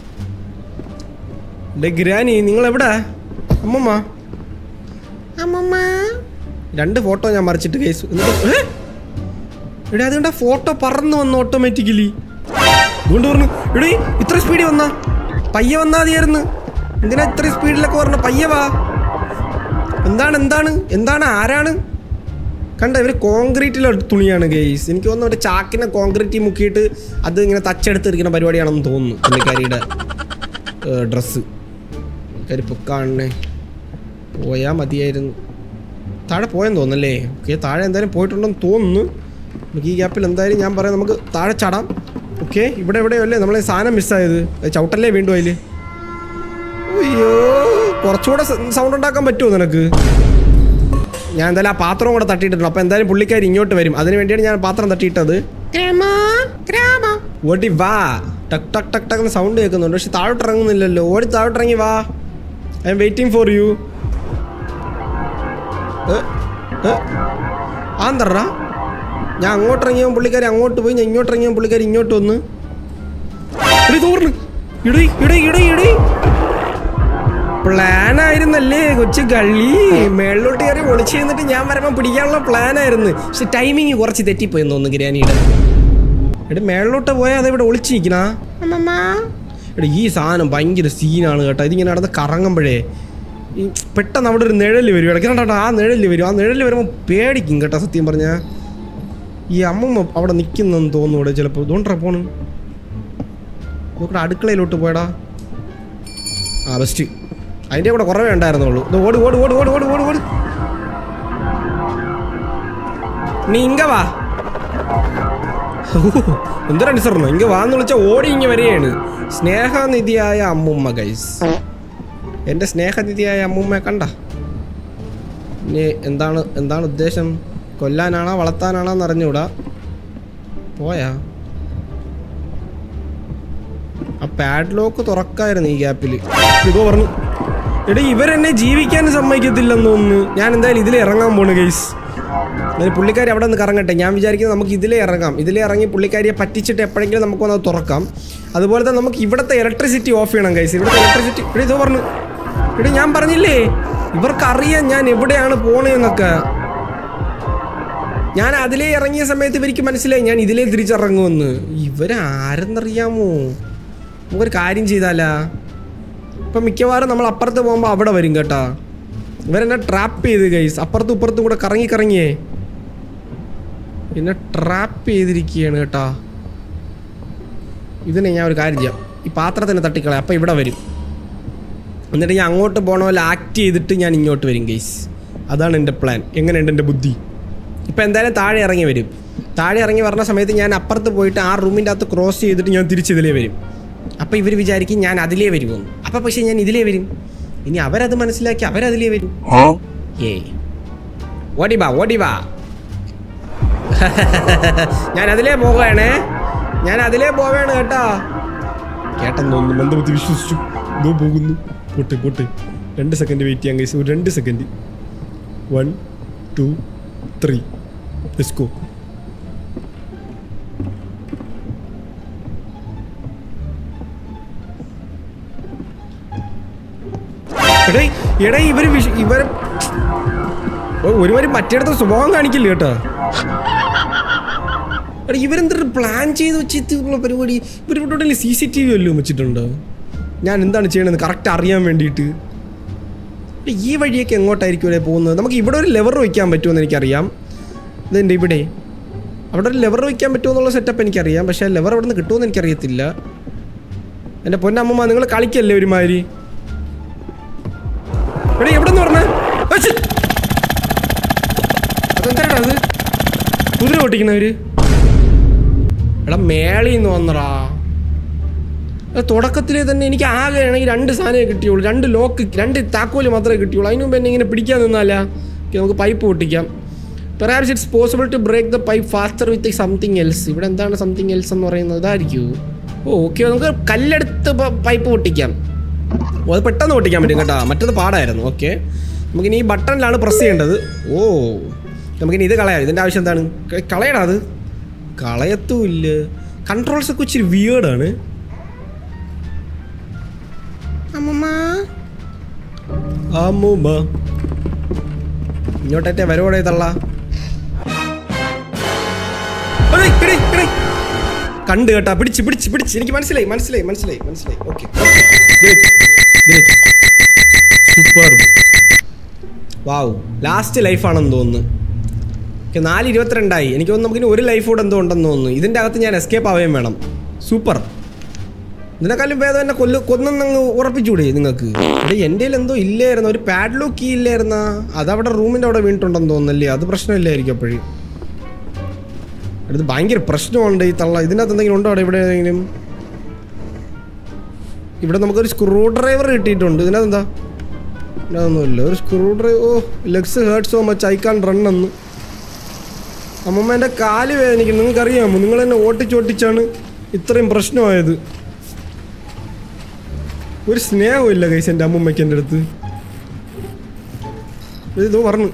ഡേ ഗ്രാനി നിങ്ങൾ എവിടെ അമ്മമ്മ അമ്മമ്മ രണ്ട് ഫോട്ടോ ഞാൻ മറിച്ചിട്ട് കേസ് എന്നിട്ട് ഏ? എടാ അതുകൊണ്ട് ഫോട്ടോ പറന്ന് വന്നു ഓട്ടോമാറ്റിക്കലി അതുകൊണ്ട് പറഞ്ഞു എടീ ഇത്ര സ്പീഡിൽ വന്നാ പയ്യെ വന്നാ മതിയായിരുന്നു എന്തിനാ ഇത്ര സ്പീഡിലൊക്കെ പറഞ്ഞു പയ്യെ വാ എന്താണ് എന്താണ് എന്താണ് ആരാണ് കണ്ട ഇവർ കോൺക്രീറ്റിലെ തുണിയാണ് ഗെയ്സ് എനിക്ക് തോന്നുന്നു ഒരു ചാക്കിനെ കോൺക്രീറ്റിൽ മുക്കിയിട്ട് അത് ഇങ്ങനെ തച്ചെടുത്തിരിക്കുന്ന പരിപാടിയാണെന്ന് തോന്നുന്നു പുള്ളിക്കാരിയുടെ ഡ്രസ്സ് പുള്ളിക്കാരി പൊക്കാണേ പോയാൽ മതിയായിരുന്നു താഴെ പോയെന്ന് തോന്നുന്നല്ലേ ഓക്കെ താഴെ എന്തായാലും പോയിട്ടുണ്ടെന്ന് തോന്നുന്നു നമുക്ക് ഈ ഗ്യാപ്പിൽ എന്തായാലും ഞാൻ പറയാം നമുക്ക് താഴെ ചാടാം ഓക്കെ ഇവിടെ എവിടെയോ അല്ലേ നമ്മളെ സാധനം മിസ്സായത് അത് ചവിട്ടല്ലേ വീണ്ടും അതിൽ അയ്യോ കുറച്ചുകൂടെ സൗണ്ട് ഉണ്ടാക്കാൻ പറ്റുമോ നിനക്ക് ഞാൻ എന്തായാലും ആ പാത്രം കൂടെ തട്ടിയിട്ടുണ്ട് അപ്പോൾ എന്തായാലും പുള്ളിക്കാർ ഇങ്ങോട്ട് വരും അതിന് വേണ്ടിയാണ് ഞാൻ പാത്രം തട്ടിയിട്ടത് ഓടി വാ ടക് ടക് ടക് ടക് സൗണ്ട് കേൾക്കുന്നുണ്ട് പക്ഷെ താഴോട്ട് ഇറങ്ങുന്നില്ലല്ലോ ഓടി താഴോട്ട് ഇറങ്ങി വാ I'm waiting for you ആന്തറ ഞാൻ അങ്ങോട്ട് ഇറങ്ങിയപ്പോൾ പുള്ളിക്കാരി അങ്ങോട്ട് പോയി ഞാൻ ഇങ്ങോട്ട് ഇറങ്ങിയപ്പോൾ പുള്ളിക്കാരി ഇങ്ങോട്ട് വന്ന് ഇടി തോർന്ന് ഇടി ഇടി ഇടി ഇടി പ്ലാൻ ആയിരുന്നല്ലേ കൊച്ചു കള്ളി മേളിലോട്ട് കയറി ഒളിച്ചു ചെന്നിട്ട് ഞാൻ വരുമ്പോൾ പിടിക്കാനുള്ള പ്ലാൻ ആയിരുന്നു പക്ഷെ ടൈമിങ് കുറച്ച് തെറ്റിപ്പോയെന്ന് തോന്നുന്നു ഗ്രാനിയുടെ എടി മേളിലോട്ട് പോയാൽ അതെവിടെ ഒളിച്ചിരിക്കണ എടാ ഈ സാധനം ഭയങ്കര സീനാണ് കേട്ടോ ഇതിങ്ങനെ നടന്ന് കറങ്ങുമ്പോഴേ ഈ പെട്ടെന്ന് അവിടെ ഒരു നിഴല് വരും ഇടയ്ക്ക് കണ്ടോ ആ നിഴല് വരും ആ നിഴല് വരുമ്പോൾ പേടിക്കും കേട്ടോ സത്യം പറഞ്ഞാൽ ഈ അമ്മമ്മ അവിടെ നിൽക്കുന്നെന്ന് തോന്നുന്നു ഇവിടെ ചിലപ്പോൾ ഇതുകൊണ്ടാ പോണ് നോക്കട്ടെ അടുക്കളയിലോട്ട് പോയടാ ആ ബെസ്റ്റ് അതിൻ്റെ കൂടെ കുറവേ ഉണ്ടായിരുന്നുള്ളൂ ഇത് ഓട് ഓട് ഓട് ഓട് ഓട് ഓട് ഓട് നീ ഇങ്ക വാ എന്തൊരു അനുസരണം ഇങ്ങ വാന്ന് വിളിച്ചാൽ ഓടി ഇങ്ങ വരികയാണ് സ്നേഹനിധിയായ അമ്മുമ്മ ഗൈസ് എൻ്റെ സ്നേഹനിധിയായ അമ്മുമ്മയെ കണ്ട ഇനി എന്താണ് എന്താണ് ഉദ്ദേശം കൊല്ലാനാണോ വളർത്താനാണോ എന്ന് അറിഞ്ഞൂടാ പോയാ ആ പാഡ്ലോക്ക് തുറക്കായിരുന്നു ഈ ഗ്യാപ്പിൽ ഇതോ പറഞ്ഞു എടാ ഇവരെന്നെ ജീവിക്കാൻ സമ്മതിക്കത്തില്ലെന്ന് തോന്നുന്നു ഞാൻ എന്തായാലും ഇതിലേ ഇറങ്ങാൻ പോണു ഗൈസ് അതിന് പുള്ളിക്കാരി അവിടെ നിന്ന് കറങ്ങട്ടെ ഞാൻ വിചാരിക്കുന്നത് നമുക്ക് ഇതിലേ ഇറങ്ങാം ഇതിലേ ഇറങ്ങി പുള്ളിക്കാരിയെ പറ്റിച്ചിട്ട് എപ്പോഴെങ്കിലും നമുക്ക് വന്നത് തുറക്കാം അതുപോലെ തന്നെ നമുക്ക് ഇവിടുത്തെ ഇലക്ട്രിസിറ്റി ഓഫ് ചെയ്യണം ഗൈസ് ഇവിടുത്തെ ഇലക്ട്രിസിറ്റി ഇവിടെ ഇതോ പറഞ്ഞു ഇവിടെ ഞാൻ പറഞ്ഞില്ലേ ഇവർക്കറിയാം ഞാൻ എവിടെയാണ് പോണേന്നൊക്കെ ഞാൻ അതിലേ ഇറങ്ങിയ സമയത്ത് ഇവർക്ക് മനസ്സിലായി ഞാൻ ഇതിലേ തിരിച്ചിറങ്ങുമെന്ന് ഇവരാരെന്നറിയാമോ നമുക്കൊരു കാര്യം ചെയ്താലാ ഇപ്പം മിക്കവാറും നമ്മൾ അപ്പുറത്ത് പോകുമ്പോൾ അവിടെ വരും കേട്ടാ ഇവരെന്നെ ട്രാപ്പ് ചെയ്ത് ഗൈസ് അപ്പുറത്തും ഇപ്പുറത്തും കൂടെ കറങ്ങി കറങ്ങിയേ എന്നെ ട്രാപ്പ് ചെയ്തിരിക്കുകയാണ് കേട്ടാ ഇതിനെ ഞാൻ ഒരു കാര്യം ചെയ്യാം ഈ പാത്രത്തിനെ തട്ടിക്കളയാം അപ്പം ഇവിടെ വരും എന്നിട്ട് ഞാൻ അങ്ങോട്ട് പോകണ പോലെ ആക്ട് ചെയ്തിട്ട് ഞാൻ ഇങ്ങോട്ട് വരും ഗൈസ് അതാണ് എൻ്റെ പ്ലാൻ എങ്ങനെയുണ്ട് എൻ്റെ ബുദ്ധി ഇപ്പം എന്തായാലും താഴെ ഇറങ്ങി വരും താഴെ ഇറങ്ങി വരുന്ന സമയത്ത് ഞാൻ അപ്പുറത്ത് പോയിട്ട് ആ റൂമിൻ്റെ അകത്ത് ക്രോസ് ചെയ്തിട്ട് ഞാൻ തിരിച്ചിതിലേ വരും അപ്പോൾ ഇവർ വിചാരിക്കും ഞാൻ അതിലേ വരുമെന്ന് അപ്പോൾ പക്ഷേ ഞാൻ ഇതിലേ വരും ഇനി അവരത് മനസ്സിലാക്കി അവരതിലേ വരും ഏ ഓടിവാ ഓടിവാ ഞാൻ അതിലേ പോവുകയാണേ ഞാൻ അതിലേ പോവുകയാണ് കേട്ടാ കേട്ടെന്ന് തോന്നുന്നു മന്ദബുദ്ധി വിശ്വസിച്ചു ഇതോ പോകുന്നു പോട്ടെ പോട്ടെ രണ്ട് സെക്കൻഡ് വെയിറ്റ് ചെയ്യാൻ കഴിച്ചു ഒരു രണ്ട് second one two three let's go എടേ എടേ ഇവര് വിഷ ഇവരെ ഓ, ഒരുമാതിരി മറ്റേടത്ത് സ്വഭാവം കാണിക്കില്ല കേട്ടോ എടാ ഇവരെന്തൊരു പ്ലാൻ ചെയ്ത് വെച്ചിട്ടുള്ള പരിപാടി ഇവരിവിടെ സി സി ടി വി വല്ലതും വെച്ചിട്ടുണ്ടോ ഞാൻ എന്താണ് ചെയ്യണത് കറക്റ്റ് അറിയാൻ വേണ്ടിയിട്ട് എടാ, ഈ വഴിയൊക്കെ എങ്ങോട്ടായിരിക്കും ഇവിടെ പോകുന്നത് നമുക്ക് ഇവിടെ ഒരു ലെവർ വയ്ക്കാൻ പറ്റുമെന്ന് എനിക്കറിയാം ഇതെൻ്റെ ഇവിടെ അവിടെ ഒരു ലെവർ വയ്ക്കാൻ പറ്റുമെന്നുള്ള സെറ്റപ്പ് എനിക്കറിയാം പക്ഷേ ലെവർ അവിടെ നിന്ന് കിട്ടുമെന്ന് എനിക്കറിയത്തില്ല എൻ്റെ പൊന്നമ്മമ്മ നിങ്ങൾ കളിക്കല്ലേ ഒരുമാതിരി എടാ എവിടെ നിന്ന് പറഞ്ഞേ അതെന്താടാ അത് കുതിര ഓട്ടിക്കുന്നവര് എടാ മേളിൽ നിന്ന് വന്നടാ എടാ, തുടക്കത്തിലേ തന്നെ എനിക്ക് ആകെ ആണെങ്കിൽ രണ്ട് സാധനമേ കിട്ടിയുള്ളൂ രണ്ട് ലോക്ക് രണ്ട് താക്കോല് മാത്രമേ കിട്ടിയുള്ളൂ അതിന് മുമ്പ് എന്നെ ഇങ്ങനെ പിടിക്കാൻ നിന്നാല നമുക്ക് പൈപ്പ് പൊട്ടിക്കാം perhaps it's possible to break the pipe faster with something else ഇവിടെ എന്താണ് സംതിങ് എൽസ് എന്ന് പറയുന്നത് ഇതായിരിക്കും ഓ ഓക്കെ നമുക്ക് കല്ലെടുത്ത് പൈപ്പ് പൊട്ടിക്കാം ഓ അത് പെട്ടെന്ന് പൊട്ടിക്കാൻ പറ്റും കേട്ടോ മറ്റത് പാടായിരുന്നു ഓക്കെ നമുക്കിനി ഈ ബട്ടണിലാണ് പ്രസ് ചെയ്യേണ്ടത് ഓ നമുക്കിനി ഇത് കളയാം ഇതിൻ്റെ ആവശ്യം എന്താണ് ക- കളയടാ അത് കളയത്തുമില്ല കൺട്രോൾസ് ഒക്കെ ഇച്ചിരി വിയേർഡാണ് അമ്മമ്മ അമ്മൂമ്മ ഇങ്ങോട്ടേറ്റേ വരോടെ തള്ള എടീ, എടീ, എടീ. കണ്ട് കേട്ടാ പിടിച്ച് പിടിച്ച് പിടിച്ച് എനിക്ക് മനസ്സിലായി മനസ്സിലായി മനസ്സിലായി മനസ്സിലായി ഓക്കെ സൂപ്പർ വാവ് ലാസ്റ്റ് ലൈഫാണെന്ന് തോന്നുന്നു ഓക്കെ നാല് ഇരുപത്തിരണ്ടായി എനിക്ക് തോന്നുന്നു നമുക്കിനി ഒരു ലൈഫ് കൂടെ എന്തോ ഉണ്ടെന്ന് തോന്നുന്നു ഇതിൻ്റെ അകത്ത് ഞാൻ എസ്കേപ്പ് ആവുകയും വേണം സൂപ്പർ ഇതിനെക്കാളും ഭേദം എന്നെ കൊല്ലു കൊന്നങ്ങ് ഉറപ്പിച്ചൂടെ നിങ്ങൾക്ക് എടേ എൻ്റെ കയ്യിൽ എന്തോ ഇല്ലായിരുന്നു ഒരു പാഡ്ലോക്ക് കീ ഇല്ലായിരുന്ന അതവിടെ റൂമിൻ്റെ അവിടെ വീണിട്ടുണ്ടെന്ന് തോന്നുന്നല്ലേ അത് പ്രശ്നമില്ലായിരിക്കും അപ്പോഴും ഇത് ഭയങ്കര പ്രശ്നമുണ്ട് ഈ തള്ള ഇതിനകത്ത് എന്തെങ്കിലും ഉണ്ടോ അവിടെ ഇവിടെ ഏതെങ്കിലും ഇവിടെ നമുക്കൊരു സ്ക്രൂ ഡ്രൈവർ കിട്ടിയിട്ടുണ്ട് ഇതിനകത്ത് എന്താ ഇതിനകത്തൊന്നുമില്ല ഒരു screwdriver oh legs hurt so much I can't run എന്ന് അമ്മമ്മ എൻ്റെ കാല് വേദനിക്കും നിങ്ങൾക്കറിയാമോ നിങ്ങൾ എന്നെ ഓട്ടിച്ചോട്ടിച്ചാണ് ഇത്രയും പ്രശ്നമായത് ഒരു സ്നേഹമില്ല കൈസ് എൻ്റെ അമ്മമ്മയ്ക്ക് എൻ്റെ അടുത്ത് ഇത് പറഞ്ഞു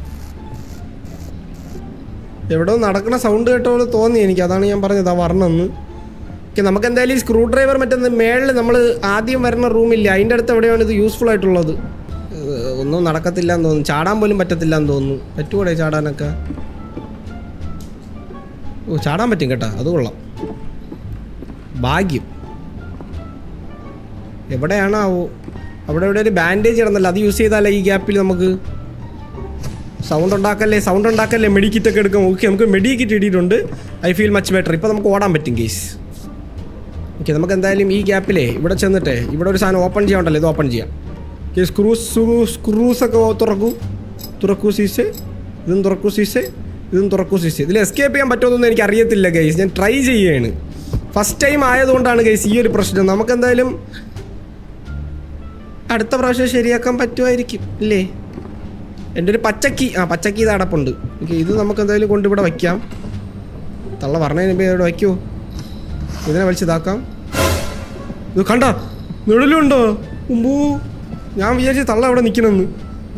എവിടെയോ നടക്കുന്ന സൗണ്ട് കേട്ടോളൂ തോന്നി എനിക്ക് അതാണ് ഞാൻ പറഞ്ഞത് ആ വരണമെന്ന് ഓക്കെ നമുക്ക് എന്തായാലും ഈ സ്ക്രൂ ഡ്രൈവർ മറ്റേ മേളിൽ നമ്മൾ ആദ്യം വരുന്ന റൂമില്ല അതിൻ്റെ അടുത്ത് എവിടെയാണ് ഇത് യൂസ്ഫുൾ ആയിട്ടുള്ളത് ഏഹ്, ഒന്നും നടക്കത്തില്ല എന്ന് തോന്നുന്നു ചാടാൻ പോലും പറ്റത്തില്ല എന്ന് തോന്നുന്നു പറ്റുകൂടെ ചാടാനൊക്കെ ഓ ചാടാൻ പറ്റും കേട്ടോ അത് കൊള്ളാം ഭാഗ്യം എവിടെയാണാവോ അവിടെ ഇവിടെ ഒരു ബാൻഡേജ് കിടന്നല്ലോ അത് യൂസ് ചെയ്താലേ ഈ ഗ്യാപ്പിൽ നമുക്ക് സൗണ്ട് ഉണ്ടാക്കല്ലേ സൗണ്ട് ഉണ്ടാക്കല്ലേ മെഡിക്കിറ്റ് ഒക്കെ എടുക്കാം ഓക്കെ നമുക്ക് മെഡിക്കിറ്റ് ഇട്ടിട്ടുണ്ട് ഐ ഫീൽ മച്ച് ബെറ്റർ ഇപ്പോൾ നമുക്ക് ഓടാൻ പറ്റും കേസ് ഓക്കെ നമുക്ക് എന്തായാലും ഈ ഗ്യാപ്പിലേ ഇവിടെ ചെന്നിട്ടേ ഇവിടെ ഒരു സാധനം ഓപ്പൺ ചെയ്യാണ്ടല്ലോ ഇത് ഓപ്പൺ ചെയ്യാം ഓക്കെ സ്ക്രൂസ് സ്ക്രൂസ് ഒക്കെ തുറക്കൂ തുറക്കൂ സീസെ ഇതും തുറക്കൂ സീസെ ഇതും തുറക്കൂ സീസെ ഇതിൽ എസ്കേപ്പ് ചെയ്യാൻ പറ്റുമെന്നൊന്നും എനിക്ക് അറിയത്തില്ല ഗൈസ് ഞാൻ ട്രൈ ചെയ്യുകയാണ് ഫസ്റ്റ് ടൈം ആയതുകൊണ്ടാണ് ഗൈസ് ഈ ഒരു പ്രശ്നം നമുക്ക് എന്തായാലും അടുത്ത പ്രാവശ്യം ശരിയാക്കാൻ പറ്റുമായിരിക്കും ഇല്ലേ എൻ്റെ ഒരു പച്ചക്കി ആ പച്ചക്കി ഇത് അടപ്പുണ്ട് ഓക്കെ ഇത് നമുക്ക് എന്തായാലും കൊണ്ട് ഇവിടെ വയ്ക്കാം തള്ള പറഞ്ഞതിന് മുമ്പേ ഇവിടെ വയ്ക്കൂ ഇതിനെ വലിച്ചിതാക്കാം ഇത് കണ്ട നിഴലുണ്ടോ മുമ്പൂ ഞാൻ വിചാരിച്ചു തള്ള അവിടെ നിൽക്കണമെന്ന്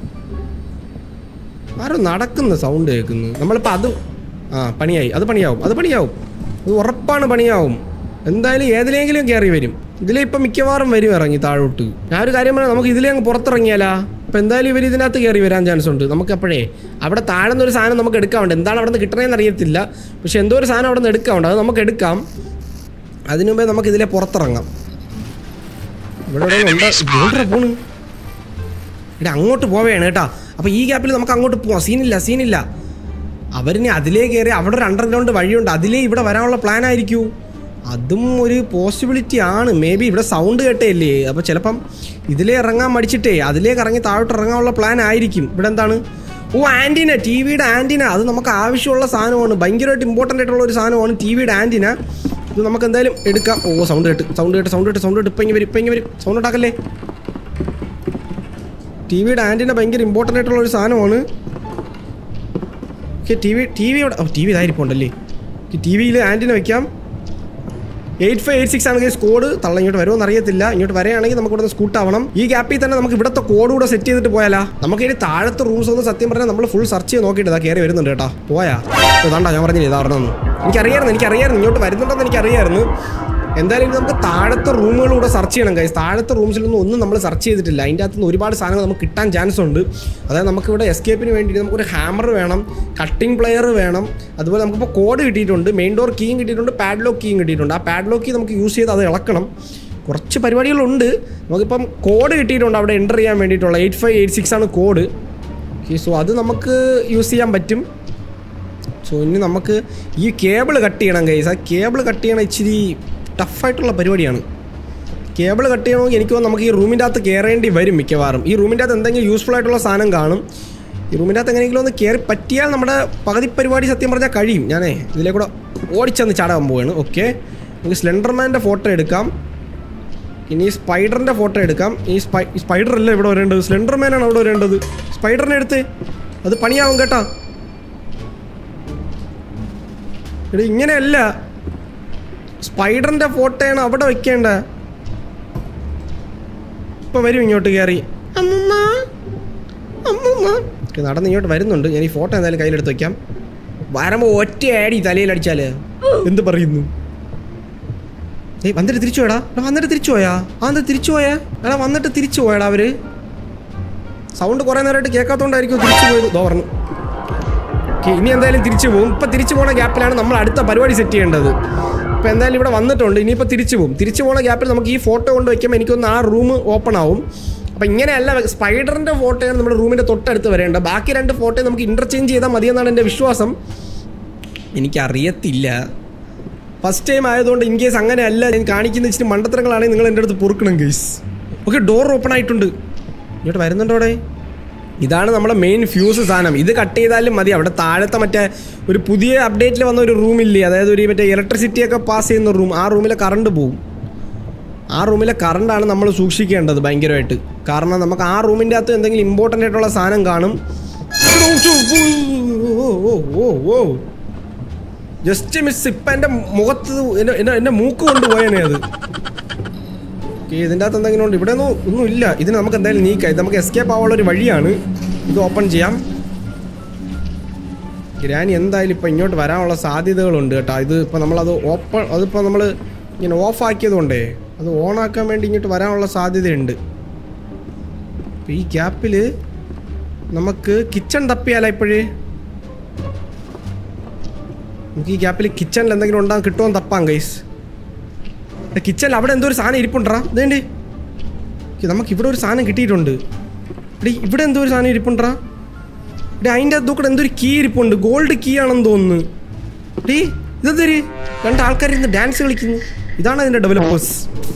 ആരോ നടക്കുന്ന സൗണ്ട് കേൾക്കുന്നു നമ്മളിപ്പോൾ അത് ആ പണിയായി അത് പണിയാവും അത് പണിയാവും അത് ഉറപ്പാണ് പണിയാവും എന്തായാലും ഏതിലെങ്കിലും കയറി വരും ഇതിലെ ഇപ്പം മിക്കവാറും വരും ഇറങ്ങി താഴോട്ട് ഞാനൊരു കാര്യം പറയാം നമുക്ക് ഇതിലേ അങ്ങ് പുറത്തിറങ്ങിയാലാ അപ്പം എന്തായാലും ഇവർ ഇതിനകത്ത് കയറി വരാൻ ചാൻസ് ഉണ്ട് നമുക്ക് അപ്പോഴേ അവിടെ താഴ്ന്ന ഒരു സാധനം നമുക്ക് എടുക്കാറുണ്ട് എന്താണ് അവിടെ നിന്ന് കിട്ടണേന്ന് അറിയത്തില്ല പക്ഷെ എന്തോ ഒരു സാധനം അവിടെ നിന്ന് എടുക്കാറുണ്ട് അത് നമുക്ക് എടുക്കാം അതിനു മുമ്പേ നമുക്ക് ഇതിലെ പുറത്തിറങ്ങാം ഇവിടെ എവിടെയെങ്കിലും ഉണ്ടോ? ഇതെവിടെയാ പോണ് ഇവിടെ അങ്ങോട്ട് പോവുകയാണ് കേട്ടാ അപ്പോൾ ഈ ഗ്യാപ്പിൽ നമുക്ക് അങ്ങോട്ട് പോവാം സീനില്ല സീനില്ല അവരിനി അതിലേ കയറി അവിടെ ഒരു അണ്ടർഗ്രൗണ്ട് വഴിയുണ്ട് അതിലേ ഇവിടെ വരാനുള്ള പ്ലാൻ ആയിരിക്കൂ അതും ഒരു പോസിബിലിറ്റി ആണ് മേ ബി ഇവിടെ സൗണ്ട് കേട്ടേല്ലേ അപ്പോൾ ചിലപ്പം ഇതിലേ ഇറങ്ങാൻ മടിച്ചിട്ടേ അതിലേക്ക് ഇറങ്ങി താഴോട്ട് ഇറങ്ങാനുള്ള പ്ലാൻ ആയിരിക്കും ഇവിടെ എന്താണ് ഓ ആൻറ്റിന ടി വിയുടെ ആൻറ്റിന അത് നമുക്ക് ആവശ്യമുള്ള സാധനമാണ് ഭയങ്കരമായിട്ട് ഇമ്പോർട്ടൻ്റ് ആയിട്ടുള്ള ഒരു സാധനമാണ് ടി വിയുടെ ആൻറ്റിന ഇത് നമുക്ക് എന്തായാലും എടുക്കാം ഓ സൗണ്ട് കേട്ട് സൗണ്ട് കേട്ട് സൗണ്ട് കേട്ട് സൗണ്ട് കേട്ട് ഇപ്പം ഇങ്ങനെ വരും ഇപ്പം ഇങ്ങനെ വരും സൗണ്ട് ഉണ്ടാക്കല്ലേ ടി വിയുടെ ആൻറ്റിന ഭയങ്കര ഇമ്പോർട്ടൻ്റ് ആയിട്ടുള്ള ഒരു സാധനമാണ് okay T V T V അവിടെ ടി വി ഇതായിരിപ്പുണ്ടല്ലേ ടി വിയിൽ ആൻറ്റിന വെക്കാം എയ്റ്റ് ഫൈവ് എയ്റ്റ് സിക്സ് ആണെങ്കിൽ കോഡ് തള്ള ഇങ്ങോട്ട് വരുമോ അറിയത്തില്ല ഇങ്ങോട്ട് വരികയാണെങ്കിൽ നമുക്ക് ഇവിടെ സ്കൂട്ട് ആവണം ഈ ഗ്യാപ്പിൽ തന്നെ നമുക്ക് ഇവിടുത്തെ കോഡ് കൂടെ സെറ്റ് ചെയ്തിട്ട് പോയാലാ നമുക്ക് ഇനി താഴത്തെ റൂംസ് ഒന്ന് സത്യം പറഞ്ഞാൽ നമ്മൾ ഫുൾ സെർച്ച് ചെയ്ത് നോക്കിയിട്ട് ഇതാ കയറി വരുന്നുണ്ട് കേട്ടോ പോയാ ഇതാണ്ടാ ഞാൻ പറഞ്ഞില്ല ഇതാ പറഞ്ഞതെന്ന് എനിക്കറിയായിരുന്നു എനിക്കറിയായിരുന്നു ഇങ്ങോട്ട് വരുന്നുണ്ടെന്ന് എനിക്കറിയായിരുന്നു എന്തായാലും ഇനി നമുക്ക് താഴത്തെ റൂമുകൾ കൂടെ സെർച്ച് ചെയ്യണം കൈസ് താഴത്തെ റൂംസിലൊന്നും ഒന്നും നമ്മൾ സെർച്ച് ചെയ്തിട്ടില്ല അതിൻ്റെ അകത്ത് നിന്ന് ഒരുപാട് സാധനങ്ങൾ നമുക്ക് കിട്ടാൻ ചാൻസ് ഉണ്ട് അതായത് നമുക്കിവിടെ എസ്കേപ്പിന് വേണ്ടിയിട്ട് നമുക്കൊരു ഹാമർ വേണം കട്ടിംഗ് പ്ലെയർ വേണം അതുപോലെ നമുക്കിപ്പോൾ കോഡ് കിട്ടിയിട്ടുണ്ട് മെയിൻ ഡോർ കീയും കിട്ടിയിട്ടുണ്ട് പാഡ്ലോക്ക് കീയും കിട്ടിയിട്ടുണ്ട് ആ പാഡ്ലോക്ക് കീ നമുക്ക് യൂസ് ചെയ്ത് അത് ഇളക്കണം കുറച്ച് പരിപാടികളുണ്ട് നമുക്കിപ്പം കോഡ് കിട്ടിയിട്ടുണ്ട് അവിടെ എൻ്റർ ചെയ്യാൻ വേണ്ടിയിട്ടുള്ള എയ്റ്റ് ഫൈവ് എയ്റ്റ് സിക്സ് ആണ് കോഡ് സോ അത് നമുക്ക് യൂസ് ചെയ്യാൻ പറ്റും സോ ഇനി നമുക്ക് ഈ കേബിൾ കട്ട് ചെയ്യണം കൈസ് ആ കേബിൾ കട്ട് ചെയ്യണം ഇച്ചിരി ടഫായിട്ടുള്ള പരിപാടിയാണ് കേബിൾ കട്ട് ചെയ്യണമെങ്കിൽ എനിക്ക് തോന്നുന്നു നമുക്ക് ഈ റൂമിൻ്റെ അകത്ത് കയറേണ്ടി വരും മിക്കവാറും ഈ റൂമിൻ്റെ അകത്ത് എന്തെങ്കിലും യൂസ്ഫുൾ ആയിട്ടുള്ള സാധനം കാണും ഈ റൂമിൻ്റെ അകത്ത് എങ്ങനെയെങ്കിലും ഒന്ന് കയറി പറ്റിയാൽ നമ്മുടെ പകുതി പരിപാടി സത്യം പറഞ്ഞാൽ കഴിയും ഞാനേ ഇതിലേക്കൂടെ ഓടിച്ചെന്ന് ചാടാൻ പോവുകയാണ് ഓക്കെ നമുക്ക് സ്ലെൻഡർമാൻ്റെ ഫോട്ടോ എടുക്കാം ഇനി ഈ സ്പൈഡറിൻ്റെ ഫോട്ടോ എടുക്കാം ഈ സ്പൈ ഈ സ്പൈഡർ അല്ല ഇവിടെ വരേണ്ടത് സ്ലെൻഡർമാനാണ് അവിടെ വരേണ്ടത് സ്പൈഡറിനെ എടുത്ത് അത് പണിയാവും കേട്ടാ എടാ ഇങ്ങനെയല്ല സ്പൈഡറിൻ്റെ ഫോട്ടോയാണ് അവിടെ വെക്കേണ്ടത് ഇപ്പൊ വരും ഇങ്ങോട്ട് കയറി അമ്മുമ്മ അമ്മുമ്മ ഓക്കേ, നടന്ന് ഇങ്ങോട്ട് വരുന്നുണ്ട് ഞാൻ ഈ ഫോട്ടോ എന്തായാലും കയ്യിലെടുത്ത് വെക്കാം വരുമ്പോ ഒറ്റ ആടി തലയിൽ അടിച്ചാല് എന്ത് പറയുന്നു ഏയ് വന്നിട്ട് തിരിച്ചു പോയടാ എടാ, വന്നിട്ട് തിരിച്ചു പോയാ ആ എന്താ തിരിച്ചു പോയാ എടാ വന്നിട്ട് തിരിച്ചു പോയടാ അവര് സൗണ്ട് കുറെ നേരമായിട്ട് കേൾക്കാത്തോണ്ടായിരിക്കും തിരിച്ചു പോയത് ദോ പറഞ്ഞു ഓക്കേ, ഇനി എന്തായാലും തിരിച്ചു പോകും ഇപ്പൊ തിരിച്ചു പോണ ഗ്യാപ്പിലാണ് നമ്മൾ അടുത്ത പരിപാടി സെറ്റ് ചെയ്യേണ്ടത് ഇപ്പൊ എന്തായാലും ഇവിടെ വന്നിട്ടുണ്ട് ഇനിയിപ്പോൾ തിരിച്ചു പോകും തിരിച്ചു പോണ ഗ്യാപ്പിൽ നമുക്ക് ഈ ഫോട്ടോ കൊണ്ട് വെക്കുമ്പോൾ എനിക്കൊന്ന് ആ റൂം ഓപ്പൺ ആവും അപ്പം ഇങ്ങനെയല്ല സ്പൈഡറിൻ്റെ ഫോട്ടോയാണ് നമ്മുടെ റൂമിൻ്റെ തൊട്ടടുത്ത് വരേണ്ടത് ബാക്കി രണ്ട് ഫോട്ടോ നമുക്ക് ഇൻ്റർചേഞ്ച് ചെയ്താൽ മതിയെന്നാണ് എൻ്റെ വിശ്വാസം എനിക്കറിയത്തില്ല ഫസ്റ്റ് ടൈം ആയതുകൊണ്ട് ഇൻ കേസ് അങ്ങനെയല്ല ഞാൻ കാണിക്കുന്ന ഇച്ചിരി മണ്ടത്തരങ്ങളാണെങ്കിൽ നിങ്ങൾ എൻ്റെ അടുത്ത് പൊറുക്കണം കേസ് ഓക്കെ ഡോർ ഓപ്പൺ ആയിട്ടുണ്ട് ഇങ്ങോട്ട് വരുന്നുണ്ടോ അവിടെ ഇതാണ് നമ്മുടെ മെയിൻ ഫ്യൂസ് സാധനം ഇത് കട്ട് ചെയ്താലും മതി അവിടെ താഴത്തെ മറ്റേ ഒരു പുതിയ അപ്ഡേറ്റിൽ വന്ന ഒരു റൂമില്ലേ അതായത് ഒരു മറ്റേ ഇലക്ട്രിസിറ്റി ഒക്കെ പാസ് ചെയ്യുന്ന റൂം ആ റൂമിലെ കറണ്ട് പോവും ആ റൂമിലെ കറണ്ടാണ് നമ്മൾ സൂക്ഷിക്കേണ്ടത് ഭയങ്കരമായിട്ട് കാരണം നമുക്ക് ആ റൂമിൻ്റെ അകത്ത് എന്തെങ്കിലും ഇമ്പോർട്ടൻ്റ് ആയിട്ടുള്ള സാധനം കാണും ഓ ഓ ഓ ഓ ജസ്റ്റ് മിസ് ഇപ്പം എൻ്റെ മുഖത്ത് എൻ്റെ എൻ്റെ എൻ്റെ മൂക്ക് കൊണ്ടുപോയനെ അത് ഓക്കെ ഇതിൻ്റെ അകത്ത് എന്തെങ്കിലും ഉണ്ട് ഇവിടെ ഒന്നും ഒന്നും ഇല്ല ഇതിന് നമുക്ക് എന്തായാലും നീക്കാം ഇത് നമുക്ക് എസ്കേപ്പ് ആവാനുള്ള ഒരു വഴിയാണ് ഇത് ഓപ്പൺ ചെയ്യാം ഗ്രാനി എന്തായാലും ഇപ്പം ഇങ്ങോട്ട് വരാനുള്ള സാധ്യതകളുണ്ട് കേട്ടോ ഇത് ഇപ്പം നമ്മളത് ഓപ്പൺ അതിപ്പോൾ നമ്മൾ ഇങ്ങനെ ഓഫ് ആക്കിയത് കൊണ്ടേ അത് ഓൺ ആക്കാൻ വേണ്ടി ഇങ്ങോട്ട് വരാനുള്ള സാധ്യതയുണ്ട് അപ്പം ഈ ഗ്യാപ്പിൽ നമുക്ക് കിച്ചൺ തപ്പിയാലോ ഇപ്പോഴേ നമുക്ക് ഈ ഗ്യാപ്പിൽ കിച്ചണിൽ എന്തെങ്കിലും ഉണ്ടാകാൻ കിട്ടുമോ തപ്പാം ഗൈസ് കിച്ചണിൽ അവിടെ എന്തോ ഒരു സാധനം ഇരിപ്പുണ്ടാ ഇതേണ്ടി നമുക്ക് ഇവിടെ ഒരു സാധനം കിട്ടിയിട്ടുണ്ട് എടീ ഇവിടെ എന്തോ ഒരു സാധനം ഇരിപ്പുണ്ടാ എടീ അതിൻ്റെ അകത്ത് കൂടെ എന്തോ ഒരു കീ ഇരിപ്പുണ്ട് ഗോൾഡ് കീ ആണെന്ന് തോന്നുന്നു എടീ ഇതെന്തര് രണ്ട് ആൾക്കാർ ഇന്ന് ഡാൻസ് കളിക്കുന്നു ഇതാണ് അതിൻ്റെ ഡെവലപ്പേഴ്സ്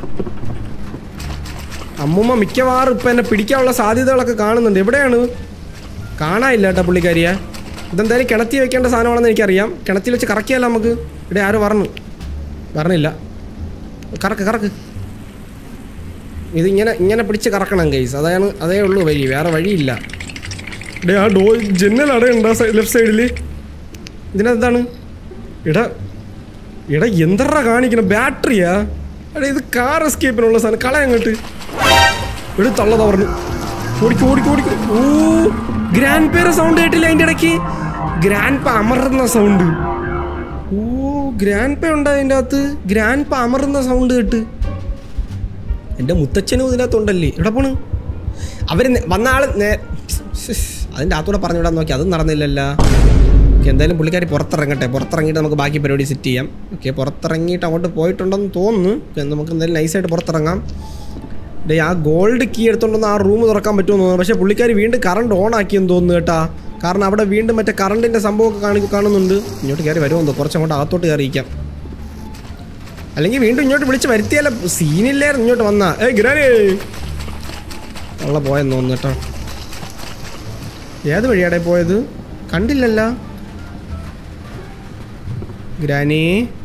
അമ്മൂമ്മ മിക്കവാറും ഇപ്പം എന്നെ പിടിക്കാനുള്ള സാധ്യതകളൊക്കെ കാണുന്നുണ്ട് എവിടെയാണ് കാണാനില്ല കേട്ടോ പുള്ളിക്കാരിയെ ഇതെന്തായാലും കിണത്തി വെക്കേണ്ട സാധനമാണെന്ന് എനിക്കറിയാം കിണത്തിൽ വെച്ച് കറക്കിയാലോ നമുക്ക് ഇവിടെ ആരോ പറഞ്ഞു പറഞ്ഞില്ല കറക്ക് കറക്ക് ഇത് ഇങ്ങനെ ഇങ്ങനെ പിടിച്ച് കറക്കണം ഗൈസ് അതാണ് അതേ ഉള്ളൂ വഴി വേറെ വഴിയില്ല ഡേ ആ ഡോ ജനൽ അടയുണ്ടോ ലെഫ്റ്റ് സൈഡിൽ ഇതിനെന്താണ് ഇടാ എടാ എന്തറ കാണിക്കണം ബാറ്ററിയാ എടാ ഇത് കാർ എസ്കേപ്പിനുള്ള സാധനം കള അങ്ങോട്ട് ഇവിടെ തള്ളതാ പറഞ്ഞു ഓടിക്കോ ഓടിക്കോ ഓടിക്കോ ഓ ഗ്രാൻഡ് പേരെ സൗണ്ട് കേട്ടില്ല അതിൻ്റെ ഇടയ്ക്ക് ഗ്രാൻഡ് പ അമറുന്ന സൗണ്ട് ഓ ഗ്രാൻഡ് പേ ഉണ്ട് അതിൻ്റെ അകത്ത് ഗ്രാൻഡ് പ അമറുന്ന സൗണ്ട് കേട്ട് എൻ്റെ മുത്തച്ഛനും ഇതിനകത്തുണ്ടല്ലേ എവിടെ പോണ് അവർ വന്ന ആൾ നേ ശ്ശ്, അതിൻ്റെ അകത്തൂടെ പറഞ്ഞു വിടാൻ നോക്കി അതും നടന്നില്ലല്ലോ ഓക്കെ എന്തായാലും പുള്ളിക്കാരി പുറത്തിറങ്ങട്ടെ പുറത്തിറങ്ങിയിട്ട് നമുക്ക് ബാക്കി പരിപാടി സെറ്റ് ചെയ്യാം ഓക്കെ പുറത്തിറങ്ങിയിട്ട് അങ്ങോട്ട് പോയിട്ടുണ്ടെന്ന് തോന്നുന്നു ഓക്കേ, നമുക്ക് എന്തായാലും നൈസായിട്ട് പുറത്തിറങ്ങാം ഡേ ആ ഗോൾഡ് കീ എടുത്തോണ്ടെന്ന് ആ റൂം തുറക്കാൻ പറ്റുമെന്ന് തോന്നുന്നു പക്ഷേ പുള്ളിക്കാരി വീണ്ടും കറണ്ട് ഓൺ ആക്കിയെന്ന് തോന്നുന്നു കേട്ടാ കാരണം അവിടെ വീണ്ടും മറ്റേ കറണ്ടിൻ്റെ സംഭവമൊക്കെ കാണി കാണുന്നുണ്ട് ഇങ്ങോട്ട് കയറി വരുമെന്തോ കുറച്ച് അങ്ങോട്ട് അകത്തോട്ട് കയറിയിരിക്കാം അല്ലെങ്കിൽ വീണ്ടും ഇങ്ങോട്ട് വിളിച്ച് വരുത്തിയാലോ സീനില്ലായിരുന്നു ഇങ്ങോട്ട് വന്നാ ഏ ഗ്രാനേ ഉള്ള പോയെന്ന് തോന്നുന്നു കേട്ടോ ഏത് വഴിയാടെ പോയത് കണ്ടില്ലല്ലോ ഗ്രാനി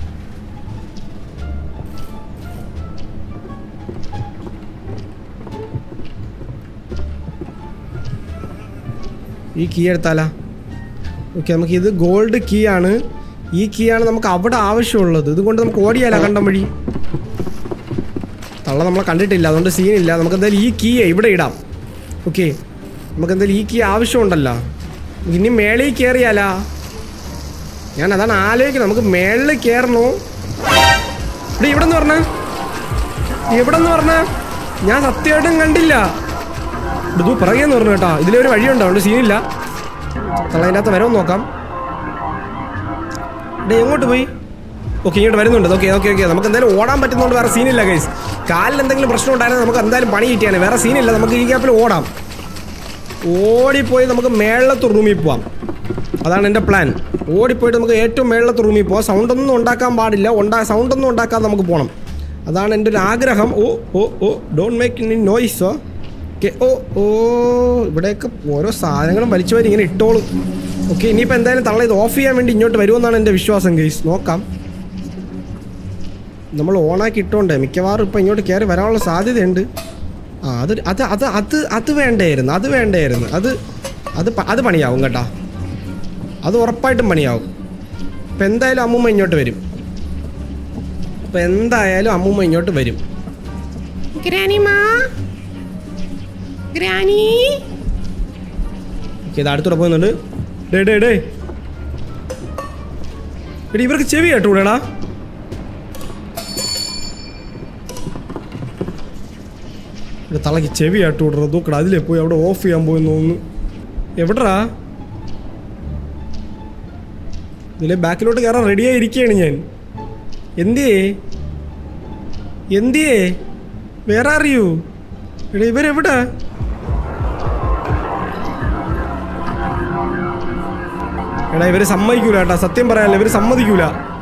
ഈ കീ എടുത്താലാ ഓക്കെ നമുക്ക് ഇത് ഗോൾഡ് കീ ആണ് ഈ കീ ആണ് നമുക്ക് അവിടെ ആവശ്യമുള്ളത് ഇതുകൊണ്ട് നമുക്ക് ഓടിയാലോ കണ്ടം വഴി തള്ള നമ്മളെ കണ്ടിട്ടില്ല അതുകൊണ്ട് സീനില്ല നമുക്ക് എന്തായാലും ഈ കീ ഇവിടെ ഇടാം ഓക്കെ നമുക്ക് എന്തായാലും ഈ കീ ആവശ്യമുണ്ടല്ലോ ഇനി മേളിൽ കയറിയാലാ ഞാൻ അതാണ് ആലോചിക്കുന്നത് നമുക്ക് മേളിൽ കയറണോ ഇവിടെ ഇവിടെ നിന്ന് പറഞ്ഞ എവിടെ നിന്ന് പറഞ്ഞ ഞാൻ സത്യമായിട്ടും കണ്ടില്ല ഇത് പിറകെന്ന് പറഞ്ഞു കേട്ടോ ഇതിലൊരു വഴിയുണ്ടോ അതുകൊണ്ട് സീനില്ല തള്ള അതിൻ്റെ അകത്ത് വരവും നോക്കാം ഡേ എങ്ങോട്ട് പോയി ഓക്കെ ഇങ്ങോട്ട് വരുന്നുണ്ട് ഓക്കെ ഓക്കെ ഓക്കെ നമുക്ക് എന്തായാലും ഓടാൻ പറ്റുന്നതുകൊണ്ട് വേറെ സീനില്ല ഗൈസ് കാലിൽ എന്തെങ്കിലും പ്രശ്നം ഉണ്ടായിരുന്നത് നമുക്ക് എന്തായാലും പണി കിട്ടിയാണ് വേറെ സീനില്ല നമുക്ക് ഈ ഗ്യാപ്പിൽ ഓടാം ഓടിപ്പോയി നമുക്ക് മേളത്തെ റൂമിൽ പോവാം അതാണ് എൻ്റെ പ്ലാൻ ഓടിപ്പോയിട്ട് നമുക്ക് ഏറ്റവും മേളത്തെ റൂമിൽ പോവാം സൗണ്ടൊന്നും ഉണ്ടാക്കാൻ പാടില്ല ഉണ്ടാ സൗണ്ടൊന്നും ഉണ്ടാക്കാതെ നമുക്ക് പോകണം അതാണ് എൻ്റെ ഒരു ആഗ്രഹം ഓ ഓ ഓ ഡോണ്ട് മേക്ക് ഇനി നോയ്സോ ഓക്കെ ഓ ഓ ഇവിടെയൊക്കെ ഓരോ സാധനങ്ങളും വലിച്ചു വരി ഇങ്ങനെ ഇട്ടോളും ഓക്കെ ഇനിയിപ്പോൾ എന്തായാലും തള്ള ഇത് ഓഫ് ചെയ്യാൻ വേണ്ടി ഇങ്ങോട്ട് വരുമെന്നാണ് എൻ്റെ വിശ്വാസം ഗൈസ് നോക്കാം നമ്മൾ ഓണാക്കി ഇട്ടോണ്ടേ മിക്കവാറും ഇപ്പം ഇങ്ങോട്ട് കയറി വരാനുള്ള സാധ്യതയുണ്ട് ആ അത് അത് അത് അത് അത് വേണ്ടായിരുന്നു അത് വേണ്ടായിരുന്നു അത് അത് പ- അത് പണിയാവും കേട്ടാ അത് ഉറപ്പായിട്ടും പണിയാവും ഇപ്പം എന്തായാലും അമ്മൂമ്മ ഇങ്ങോട്ട് വരും ഇപ്പം എന്തായാലും അമ്മൂമ്മ ഇങ്ങോട്ട് വരും ഗ്രാനിമാ ഗ്രാനി ഓക്കെ ഇത് അടുത്തൂടെ പോകുന്നുണ്ട് ഡേ ഡേ ഡേ എടി ഇവർക്ക് ചെവി കേട്ടൂടെടാ ഇവിടെ തലയ്ക്ക് ചെവി ആട്ടൂടറ തൂക്കട അതിലേ പോയി അവിടെ ഓഫ് ചെയ്യാൻ പോയെന്ന് തോന്നുന്നു എവിടെടാ ഇതിലെ ബാക്കിലോട്ട് കയറാൻ റെഡിയായി ഇരിക്കുകയാണ് ഞാൻ എന്തിയേ എന്തിയേ വേറെ അറിയൂ എടാ ഇവരെവിടാ എടാ ഇവര് സമ്മതിക്കൂല കേട്ടാ സത്യം പറയാനല്ല ഇവര് സമ്മതിക്കൂല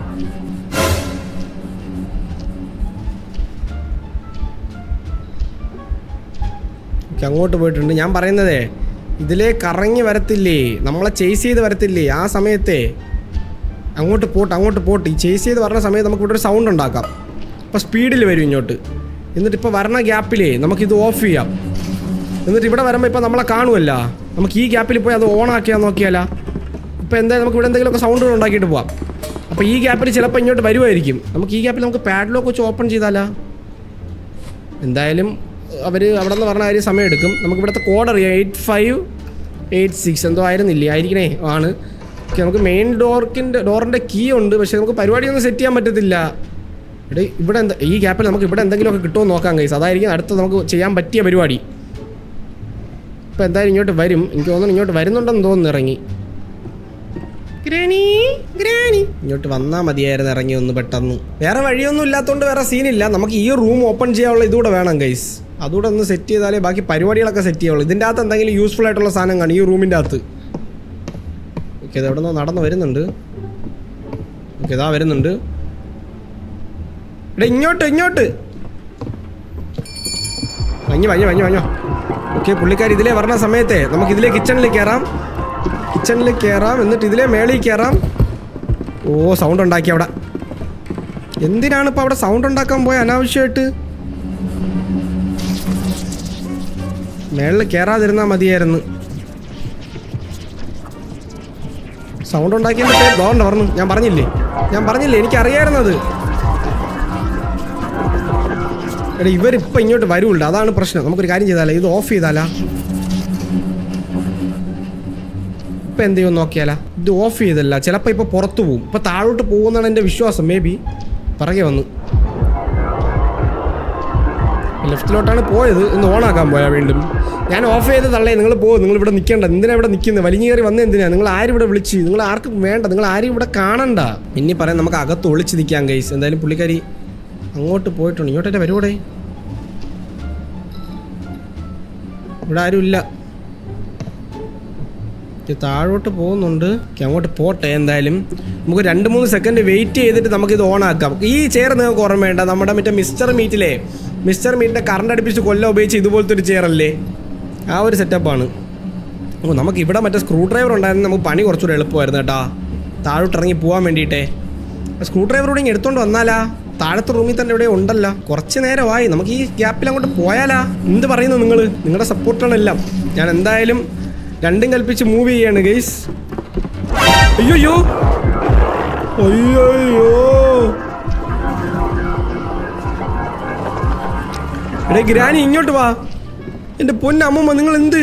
ഓക്കെ അങ്ങോട്ട് പോയിട്ടുണ്ട് ഞാൻ പറയുന്നതേ ഇതിലേ കറങ്ങി വരത്തില്ലേ നമ്മളെ ചേസ് ചെയ്ത് വരത്തില്ലേ ആ സമയത്തെ അങ്ങോട്ട് പോട്ട് അങ്ങോട്ട് പോട്ട് ഈ ചേസ് ചെയ്ത് വരുന്ന സമയത്ത് നമുക്ക് ഇവിടെ ഒരു സൗണ്ട് ഉണ്ടാക്കാം അപ്പോൾ സ്പീഡിൽ വരും ഇങ്ങോട്ട് എന്നിട്ട് ഇപ്പോൾ വരണ ഗ്യാപ്പിലേ നമുക്കിത് ഓഫ് ചെയ്യാം എന്നിട്ട് ഇവിടെ വരുമ്പോൾ ഇപ്പോൾ നമ്മളെ കാണുമല്ല നമുക്ക് ഈ ഗ്യാപ്പിൽ പോയി അത് ഓൺ ആക്കിയാൽ നോക്കിയാലാ ഇപ്പോൾ എന്തായാലും നമുക്ക് ഇവിടെ എന്തെങ്കിലുമൊക്കെ സൗണ്ടുകൾ ഉണ്ടാക്കിയിട്ട് പോവാം അപ്പോൾ ഈ ഗ്യാപ്പിൽ ചിലപ്പോൾ ഇങ്ങോട്ട് വരുമായിരിക്കും നമുക്ക് ഈ ഗ്യാപ്പിൽ നമുക്ക് പാഡ്ലോക്ക് വെച്ച് ഓപ്പൺ ചെയ്താലാ എന്തായാലും അവർ അവിടെ നിന്ന് പറഞ്ഞ കാര്യം സമയം എടുക്കും നമുക്ക് ഇവിടുത്തെ കോഡ് അറിയാം എയ്റ്റ് ഫൈവ് എയ്റ്റ് സിക്സ് എന്തോ ആയിരുന്നില്ലേ ആയിരിക്കണേ ആണ് ഓക്കെ നമുക്ക് മെയിൻ ഡോർക്കിൻ്റെ ഡോറിൻ്റെ കീ ഉണ്ട് പക്ഷേ നമുക്ക് പരിപാടിയൊന്നും സെറ്റ് ചെയ്യാൻ പറ്റത്തില്ല ഇവിടെ ഇവിടെ എന്താ ഈ ഗ്യാപ്പിൽ നമുക്ക് ഇവിടെ എന്തെങ്കിലുമൊക്കെ കിട്ടുമോ നോക്കാം കൈസ് അതായിരിക്കും അടുത്ത നമുക്ക് ചെയ്യാൻ പറ്റിയ പരിപാടി ഇപ്പം എന്തായാലും ഇങ്ങോട്ട് വരും എനിക്ക് തോന്നുന്നു ഇങ്ങോട്ട് വരുന്നുണ്ടെന്ന് തോന്നുന്നു ഇറങ്ങി ഗ്രാനി ഗ്രാനി ഇങ്ങോട്ട് വന്നാൽ മതിയായിരുന്നു ഇറങ്ങി ഒന്ന് പെട്ടെന്ന് വേറെ വഴിയൊന്നും ഇല്ലാത്തതുകൊണ്ട് വേറെ സീനില്ല നമുക്ക് ഈ റൂം ഓപ്പൺ ചെയ്യാനുള്ള ഇതുകൂടെ വേണം ഗൈസ് അതുകൂടെ ഒന്ന് സെറ്റ് ചെയ്താലേ ബാക്കി പരിപാടികളൊക്കെ സെറ്റ് ചെയ്യാവുള്ളൂ ഇതിൻ്റെ അകത്ത് എന്തെങ്കിലും യൂസ്ഫുൾ ആയിട്ടുള്ള സാധനം കാണും ഈ റൂമിൻ്റെ അകത്ത് ഓക്കെ ഇത് എവിടെ നിന്ന് നടന്ന് വരുന്നുണ്ട് ഓക്കെ ഇതാ വരുന്നുണ്ട് എടാ ഇങ്ങോട്ട് ഇങ്ങോട്ട് വഞ്ഞു വഞ്ഞു വഞ്ഞു വഞ്ഞോ ഓക്കെ പുള്ളിക്കാർ ഇതിലേ പറഞ്ഞ സമയത്തെ നമുക്ക് ഇതിലേ കിച്ചണിൽ കയറാം കിച്ചണിൽ കയറാം എന്നിട്ട് ഇതിലേ മേളിൽ കയറാം ഓ സൗണ്ട് ഉണ്ടാക്കി അവിടെ എന്തിനാണ് ഇപ്പോൾ അവിടെ സൗണ്ട് ഉണ്ടാക്കാൻ പോയ അനാവശ്യമായിട്ട് മേളിൽ കയറാതിരുന്നാൽ മതിയായിരുന്നു സൗണ്ട് ഉണ്ടാക്കിയതിൻ്റെ പേര് ഡോണ്ട് പറഞ്ഞു ഞാൻ പറഞ്ഞില്ലേ ഞാൻ പറഞ്ഞില്ലേ എനിക്കറിയായിരുന്നത് എടാ ഇവരിപ്പോൾ ഇങ്ങോട്ട് വരുള്ളൂ അതാണ് പ്രശ്നം നമുക്കൊരു കാര്യം ചെയ്താലേ ഇത് ഓഫ് ചെയ്താലാ ഇപ്പം എന്ത് ചെയ്യുമെന്ന് നോക്കിയാലാ ഇത് ഓഫ് ചെയ്തല്ല ചിലപ്പോൾ ഇപ്പോൾ പുറത്തു പോകും ഇപ്പോൾ താഴോട്ട് പോകുമെന്നാണ് എൻ്റെ വിശ്വാസം മേ ബി പറകെ വന്നു ലെഫ്റ്റിലോട്ടാണ് പോയത് ഇന്ന് ഓണാക്കാൻ പോയാ വീണ്ടും ഞാൻ ഓഫ് ചെയ്ത് തള്ളേ നിങ്ങൾ പോകും നിങ്ങൾ ഇവിടെ നിൽക്കേണ്ട എന്തിനാ ഇവിടെ നിൽക്കുന്നത് വലിഞ്ഞു കയറി വന്നത് എന്തിനാ നിങ്ങൾ ആരും ഇവിടെ വിളിച്ച് നിങ്ങൾ ആർക്കും വേണ്ട നിങ്ങൾ ആരും ഇവിടെ കാണണ്ട ഇനി പറയാം നമുക്ക് അകത്ത് ഒളിച്ച് നിൽക്കാം ഗൈസ് എന്തായാലും പുള്ളിക്കാരി അങ്ങോട്ട് പോയിട്ടുണ്ട് ഇങ്ങോട്ടേ വരുകൂടെ ഇവിടെ ആരും ഇല്ല ഇത് താഴോട്ട് പോകുന്നുണ്ട് ഓക്കേ, അങ്ങോട്ട് പോട്ടെ എന്തായാലും നമുക്ക് രണ്ട് മൂന്ന് സെക്കൻഡ് വെയിറ്റ് ചെയ്തിട്ട് നമുക്കിത് ഓൺ ആക്കാം ഈ ചെയർ നിങ്ങൾക്ക് ഓർമ്മ വേണ്ട നമ്മുടെ മറ്റേ മിസ്റ്റർ മീറ്റിലെ മിസ്റ്റർ മീറ്റിൻ്റെ കറണ്ട് അടുപ്പിച്ച് കൊല്ലം ഉപയോഗിച്ച് ഇതുപോലത്തെ ഒരു ചെയർ അല്ലേ ആ ഒരു സെറ്റപ്പാണ് ഓ നമുക്ക് ഇവിടെ മറ്റേ സ്ക്രൂ ഡ്രൈവർ ഉണ്ടായിരുന്നു നമുക്ക് പണി കുറച്ചുകൂടെ എളുപ്പമായിരുന്നു കേട്ടാ താഴോട്ട് ഇറങ്ങി പോകാൻ വേണ്ടിയിട്ടേ സ്ക്രൂ ഡ്രൈവർ കൂടെ ഇങ്ങ് എടുത്തോണ്ട് വന്നാലാ താഴത്തെ റൂമിൽ തന്നെ ഇവിടെ ഉണ്ടല്ലോ കുറച്ച് നേരമായി നമുക്ക് ഈ ഗ്യാപ്പിൽ അങ്ങോട്ട് പോയാലാ എന്ത് പറയുന്നു നിങ്ങൾ നിങ്ങളുടെ സപ്പോർട്ടാണ് എല്ലാം ഞാൻ എന്തായാലും രണ്ടും കൽപ്പിച്ച് മൂവ് ചെയ്യാണ് ഗൈസ് അയ്യോ അയ്യോ എടേ ഗ്രാനി ഇങ്ങോട്ട് വാ എൻ്റെ പൊന്നമ്മമ്മ നിങ്ങൾ എന്ത്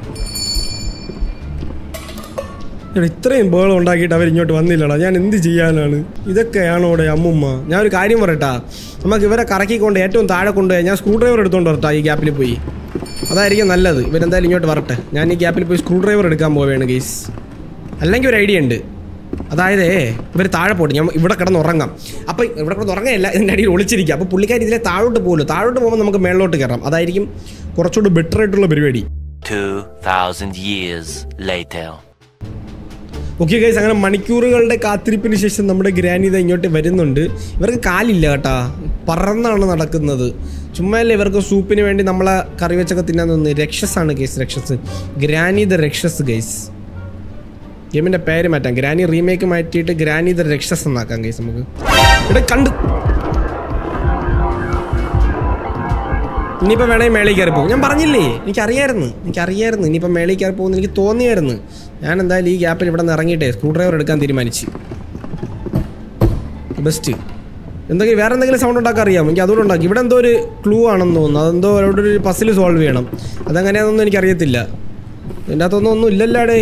എടാ ഇത്രയും ബേളം ഉണ്ടാക്കിയിട്ട് അവർ ഇങ്ങോട്ട് വന്നില്ലടാ ഞാൻ എന്ത് ചെയ്യാനാണ് ഇതൊക്കെയാണോ ഇവിടെ അമ്മുമ്മ ഞാൻ ഒരു കാര്യം പറയട്ടാ നമുക്ക് ഇവരെ കറക്കിക്കൊണ്ട് ഏറ്റവും താഴെ കൊണ്ടുപോയി ഞാൻ സ്ക്രൂ ഡ്രൈവർ എടുത്തോണ്ട് വരട്ടാ ഈ ഗ്യാപ്പിൽ പോയി അതായിരിക്കും നല്ലത് ഇവരെന്തായാലും ഇങ്ങോട്ട് വരട്ടെ ഞാൻ ഈ ഗ്യാപ്പിൽ പോയി സ്ക്രൂ ഡ്രൈവർ എടുക്കാൻ പോവുകയാണ് ഗെയ്സ് അല്ലെങ്കിൽ ഒരു ഐഡിയ ഉണ്ട് അതായത് ഇവർ താഴെ പോട്ടെ ഞാൻ ഇവിടെ കിടന്ന് ഉറങ്ങാം അപ്പോൾ ഇവിടെ കിടന്ന് ഉറങ്ങയല്ല ഇതിൻ്റെ അടിയിൽ ഒളിച്ചിരിക്കുക അപ്പോൾ പുള്ളിക്കാരി ഇതിലെ താഴോട്ട് പോകുമല്ലോ താഴോട്ട് പോകുമ്പോൾ നമുക്ക് മേളിലോട്ട് കയറാം അതായിരിക്കും കുറച്ചുകൂടി ബെറ്റർ ആയിട്ടുള്ള പരിപാടി 2,000 years later. ഓക്കെ ഗൈസ് അങ്ങനെ മണിക്കൂറുകളുടെ കാത്തിരിപ്പിന് ശേഷം നമ്മുടെ ഗ്രാനിത ഇങ്ങോട്ട് വരുന്നുണ്ട് ഇവർക്ക് കാലില്ല കേട്ടാ പറന്നാണ് നടക്കുന്നത് ചുമ്മാല്ലേ ഇവർക്ക് സൂപ്പിന് വേണ്ടി നമ്മളെ കറി വെച്ചൊക്കെ തിന്നാൻ തോന്നുന്നു രക്ഷസാണ് ഗൈസ് രക്ഷസ് ഗ്രാനി ദ രക്ഷസ് ഗൈസ് ഗെയിമിന്റെ പേര് മാറ്റാം ഗ്രാനി റീമേക്ക് മാറ്റിയിട്ട് ഗ്രാനി ദ രക്ഷസ് എന്നാക്കാം ഗൈസ് നമുക്ക് ഇവിടെ കണ്ട് ഇനിയിപ്പോൾ വേണമെങ്കിൽ മേളിൽ കയറി പോകും ഞാൻ പറഞ്ഞില്ലേ എനിക്കറിയായിരുന്നു എനിക്കറിയായിരുന്നു ഇനിയിപ്പോൾ മേളിൽ കയറി പോകുമെന്ന് എനിക്ക് തോന്നിയായിരുന്നു ഞാൻ എന്തായാലും ഈ ഗ്യാപ്പിൽ ഇവിടെ നിന്ന് ഇറങ്ങിയിട്ടേ സ്ക്രൂ ഡ്രൈവർ എടുക്കാൻ തീരുമാനിച്ചു ബെസ്റ്റ് എന്തെങ്കിലും വേറെ എന്തെങ്കിലും സൗണ്ട് ഉണ്ടാക്കാൻ അറിയാം എനിക്ക് അതുകൂടെ ഉണ്ടാക്കി ഇവിടെ എന്തോ ഒരു ക്ലൂ ആണെന്ന് തോന്നുന്നു അതെന്തോ അവിടെ ഒരു പസിൽ സോൾവ് ചെയ്യണം അതെങ്ങനെയാണെന്നൊന്നും എനിക്കറിയത്തില്ല ഇതിൻ്റെ അകത്തൊന്നും ഒന്നും ഇല്ലല്ലാടേ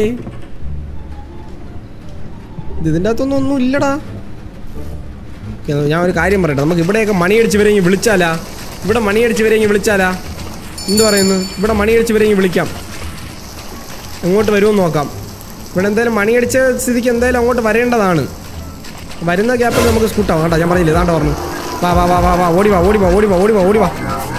ഇത് ഇതിൻ്റെ അകത്തൊന്നും ഒന്നും ഇല്ലടാ ഓക്കേ, ഞാൻ ഒരു കാര്യം പറയട്ടെ നമുക്ക് ഇവിടെയൊക്കെ മണിയടിച്ച് വരെങ്കിൽ വിളിച്ചാലാ ഇവിടെ മണിയടിച്ച് വരെങ്കിൽ വിളിച്ചാലാ എന്ത് പറയുന്നു ഇവിടെ മണിയടിച്ച് വരെങ്കിൽ വിളിക്കാം അങ്ങോട്ട് വരുമെന്ന് നോക്കാം ഇവിടെ എന്തായാലും മണിയടിച്ച സ്ഥിതിക്ക് എന്തായാലും അങ്ങോട്ട് വരേണ്ടതാണ് വരുന്ന ഗ്യാപ്പിൽ നമുക്ക് സ്കൂട്ടാവും കേട്ടോ ഞാൻ പറഞ്ഞില്ല ഇതാണ്ട് പറഞ്ഞു വാ വാ വാ വാ വാ ഓടി വാ ഓടി വാ ഓടി വാ ഓടി വാ ഓടി വാ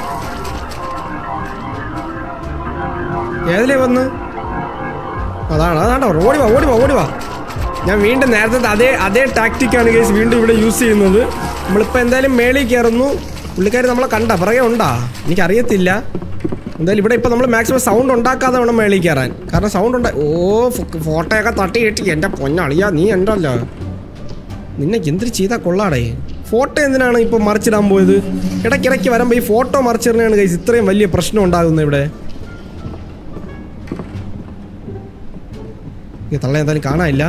ഏതിലേ വന്ന് അതാണ് അതാണ്ടോ ഓടി വാ ഓടി വാ ഓടി വാ ഞാൻ വീണ്ടും നേരത്തെ അതേ അതേ ടാക്റ്റിക്കാണ് കേസ് വീണ്ടും ഇവിടെ യൂസ് ചെയ്യുന്നത് നമ്മളിപ്പോൾ എന്തായാലും മേളിൽ കയറുന്നു പുള്ളിക്കാർ നമ്മളെ കണ്ട പിറകെ ഉണ്ടാ എനിക്കറിയത്തില്ല എന്തായാലും ഇവിടെ ഇപ്പോൾ നമ്മൾ മാക്സിമം സൗണ്ട് ഉണ്ടാക്കാതെ വേണം മേളിൽ കയറാൻ കാരണം സൗണ്ട് ഉണ്ടാ ഓ ഫോ- ഫോട്ടോയൊക്കെ തട്ടി കെട്ടി എൻ്റെ പൊന്നളിയാ നീ ഉണ്ടല്ലോ നിന്നെ എന്തിരി ചെയ്താൽ കൊള്ളാടേ ഫോട്ടോ എന്തിനാണ് ഇപ്പോൾ മറിച്ചിടാൻ പോയത് ഇടയ്ക്കിടയ്ക്ക് വരുമ്പോൾ ഈ ഫോട്ടോ മറിച്ചിടുന്നതാണ് കൈസ് ഇത്രയും വലിയ പ്രശ്നം ഉണ്ടാകുന്നത് ഇവിടെ ഈ തള്ള എന്തായാലും കാണാനില്ല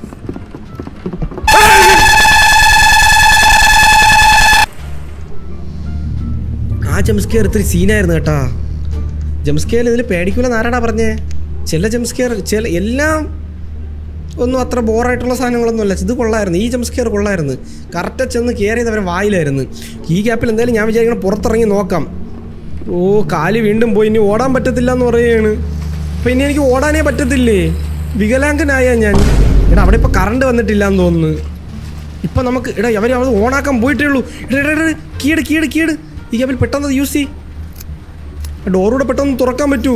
ആ ജംസ്കെയർ ഇത്തിരി സീനായിരുന്നു കേട്ടാ ജംസ്കെയർ ഇതിൽ പേടിക്കൂലെന്ന് ആരാടാ പറഞ്ഞേ ചില ജംസ്കെയർ ചില എല്ലാം ഒന്നും അത്ര ബോറായിട്ടുള്ള സാധനങ്ങളൊന്നുമല്ല ഇത് കൊള്ളായിരുന്നു ഈ ജംസ്കെയർ കൊള്ളായിരുന്നു കറക്റ്റ് ചെന്ന് കയറിയത് അവരെ വായിലായിരുന്നു ഈ ഗ്യാപ്പിൽ എന്തായാലും ഞാൻ വിചാരിക്കണം പുറത്തിറങ്ങി നോക്കാം ഓ കാല് വീണ്ടും പോയി ഇനി ഓടാൻ പറ്റത്തില്ല എന്ന് പറയുകയാണ് അപ്പം ഇനി എനിക്ക് ഓടാനേ പറ്റത്തില്ലേ വികലാംഗനായ ഞാൻ എടാ അവിടെ ഇപ്പോൾ കറണ്ട് വന്നിട്ടില്ല എന്ന് തോന്നുന്നു ഇപ്പം നമുക്ക് എടാ അവർ അവർ ഓണാക്കാൻ പോയിട്ടേ ഉള്ളൂ എടാ എടാ, എടാ കീട് കീട് കീട് ഈ ഗ്യാപ്പിൽ പെട്ടെന്ന് യൂസ് ചെയ് ഡോറൂടെ പെട്ടെന്ന് തുറക്കാൻ പറ്റൂ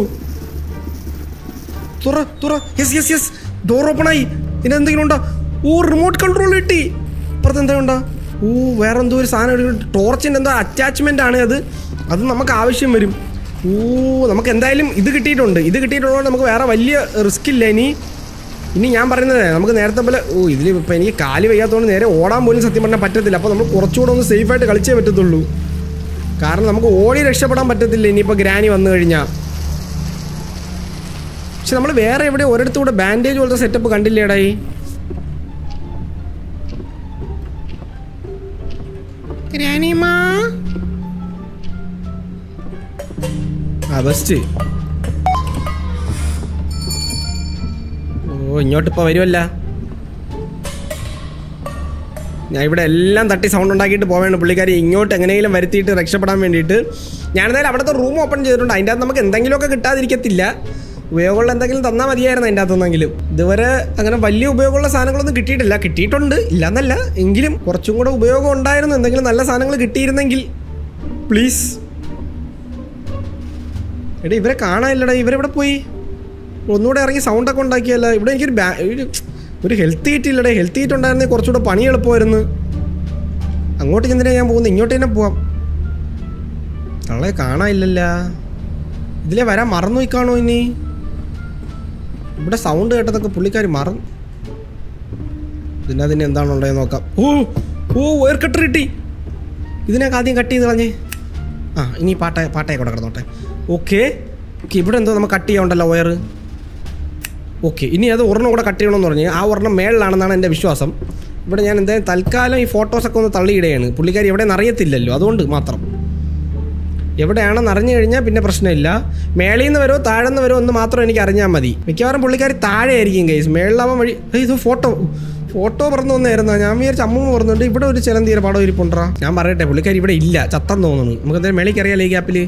തുറ തുറ yes yes yes door open ആയി പിന്നെ എന്തെങ്കിലും ഉണ്ടോ ഓ റിമോട്ട് കൺട്രോൾ കിട്ടി അപ്പുറത്ത് എന്താ ഉണ്ടാ ഓ വേറെ എന്തോ ഒരു സാധനം ടോർച്ചിൻ്റെ എന്തോ അറ്റാച്ച്മെൻ്റ് ആണ് അത് അത് നമുക്ക് ആവശ്യം വരും ഓ നമുക്ക് എന്തായാലും ഇത് കിട്ടിയിട്ടുണ്ട് ഇത് കിട്ടിയിട്ടുള്ളതുകൊണ്ട് നമുക്ക് വേറെ വലിയ റിസ്ക് ഇല്ല ഇനി ഇനി ഞാൻ പറയുന്നത് നമുക്ക് നേരത്തെ പോലെ ഓ ഇതിൽ ഇപ്പം എനിക്ക് കാല് വയ്യാത്തതുകൊണ്ട് നേരെ ഓടാൻ പോലും സത്യം പറഞ്ഞാൽ പറ്റത്തില്ല അപ്പോൾ നമ്മൾ കുറച്ചുകൂടെ ഒന്ന് സേഫായിട്ട് കളിച്ചേ പറ്റത്തുള്ളൂ കാരണം നമുക്ക് ഓടി രക്ഷപ്പെടാൻ പറ്റത്തില്ല ഇനിയിപ്പോൾ ഗ്രാനി വന്നു കഴിഞ്ഞാൽ പക്ഷെ നമ്മൾ വേറെ എവിടെ ഒരിടത്തൂടെ ബാൻഡേജ് പോലത്തെ സെറ്റപ്പ് കണ്ടില്ലേടായി ഗ്രാനിമാ ആ ബെസ്റ്റ് ഓ ഇങ്ങോട്ട് ഇപ്പോൾ വരുമല്ല ഞാൻ ഇവിടെ എല്ലാം തട്ടി സൗണ്ട് ഉണ്ടാക്കിയിട്ട് പോവേണ്ട പുള്ളിക്കാരി ഇങ്ങോട്ട് എങ്ങനെയെങ്കിലും വരുത്തിയിട്ട് രക്ഷപ്പെടാൻ വേണ്ടിയിട്ട് ഞാനെന്തായാലും അവിടുത്തെ റൂം ഓപ്പൺ ചെയ്തിട്ടുണ്ട് അതിൻ്റെ അകത്ത് നമുക്ക് എന്തെങ്കിലുമൊക്കെ കിട്ടാതിരിക്കത്തില്ല ഉപയോഗമുള്ള എന്തെങ്കിലും തന്നാൽ മതിയായിരുന്നു അതിൻ്റെ അകത്തുനിന്നെങ്കിലും ഇതുവരെ അങ്ങനെ വലിയ ഉപയോഗമുള്ള സാധനങ്ങളൊന്നും കിട്ടിയിട്ടില്ല കിട്ടിയിട്ടുണ്ട് ഇല്ലെന്നല്ല എങ്കിലും കുറച്ചും കൂടെ ഉപയോഗം ഉണ്ടായിരുന്നു എന്തെങ്കിലും നല്ല സാധനങ്ങൾ കിട്ടിയിരുന്നെങ്കിൽ പ്ലീസ് എടാ ഇവരെ കാണാനില്ലടാ ഇവരെവിടെ പോയി ഒന്നുകൂടെ ഇറങ്ങി സൗണ്ടൊക്കെ ഉണ്ടാക്കിയല്ല ഇവിടെ എനിക്കൊരു ബാ ഒരു ഒരു ഹെൽത്ത് ഹീറ്റ് ഇല്ലടേ ഹെൽത്ത് ഹീറ്റ് ഉണ്ടായിരുന്നെങ്കിൽ കുറച്ചുകൂടെ പണി എളുപ്പമായിരുന്നു അങ്ങോട്ട് ചെന്നിട്ടാ ഞാൻ പോകുന്നത് ഇങ്ങോട്ട് തന്നെ പോവാം തള്ളെ കാണാനില്ലല്ല ഇതിലെ വരാൻ മറന്നു പോയി കാണോ ഇനി ഇവിടെ സൗണ്ട് കേട്ടതൊക്കെ പുള്ളിക്കാർ മറന്നു ഇതിൻ്റെ അതിന് എന്താണുള്ളത് നോക്കാം ഓ ഓ വയർ കട്ടർ കിട്ടി ഇതിനൊക്കെ ആദ്യം കട്ട് ചെയ്ത് കളഞ്ഞേ ആ ഇനി പാട്ട പാട്ടയെ കൂടെ കിടന്നോട്ടെ ഓക്കെ ഓക്കെ ഇവിടെ എന്തോ നമുക്ക് കട്ട് ചെയ്യാനുണ്ടല്ലോ വയർ ഓക്കെ ഇനി അത് ഒരെണ്ണം കൂടെ കട്ട് ചെയ്യണമെന്ന് പറഞ്ഞ് ആ ഒരെണ്ണം മേളിലാണെന്നാണ് എൻ്റെ വിശ്വാസം ഇവിടെ ഞാൻ എന്തായാലും തൽക്കാലം ഈ ഫോട്ടോസൊക്കെ ഒന്ന് തള്ളിയിടുകയാണ് പുള്ളിക്കാരി എവിടെയെന്ന് അറിയത്തില്ലല്ലോ അതുകൊണ്ട് മാത്രം എവിടെയാണെന്ന് അറിഞ്ഞു കഴിഞ്ഞാൽ പിന്നെ പ്രശ്നമില്ല മേളിൽ നിന്ന് വരുമോ താഴെ നിന്ന് വരുമോ എന്ന് മാത്രം എനിക്ക് അറിഞ്ഞാൽ മതി മിക്കവാറും പുള്ളിക്കാരി താഴെ ആയിരിക്കും കേസ് മേളിലാവാൻ വഴി ഏയ് ഇത് ഫോട്ടോ ഫോട്ടോ പറഞ്ഞു വന്നായിരുന്നോ ഞാൻ വിചാരിച്ച അമ്മ പറഞ്ഞുണ്ട് ഇവിടെ ഒരു ചിലന്തീര പടം ഇരിപ്പുണ്ടാ ഞാൻ പറയട്ടെ പുള്ളിക്കാരി ഇവിടെ ഇല്ല ചത്തം തോന്നുന്നു നമുക്ക് എന്തായാലും മേളിൽ കയറിയാലേ ഈ ഗ്യാപ്പിൽ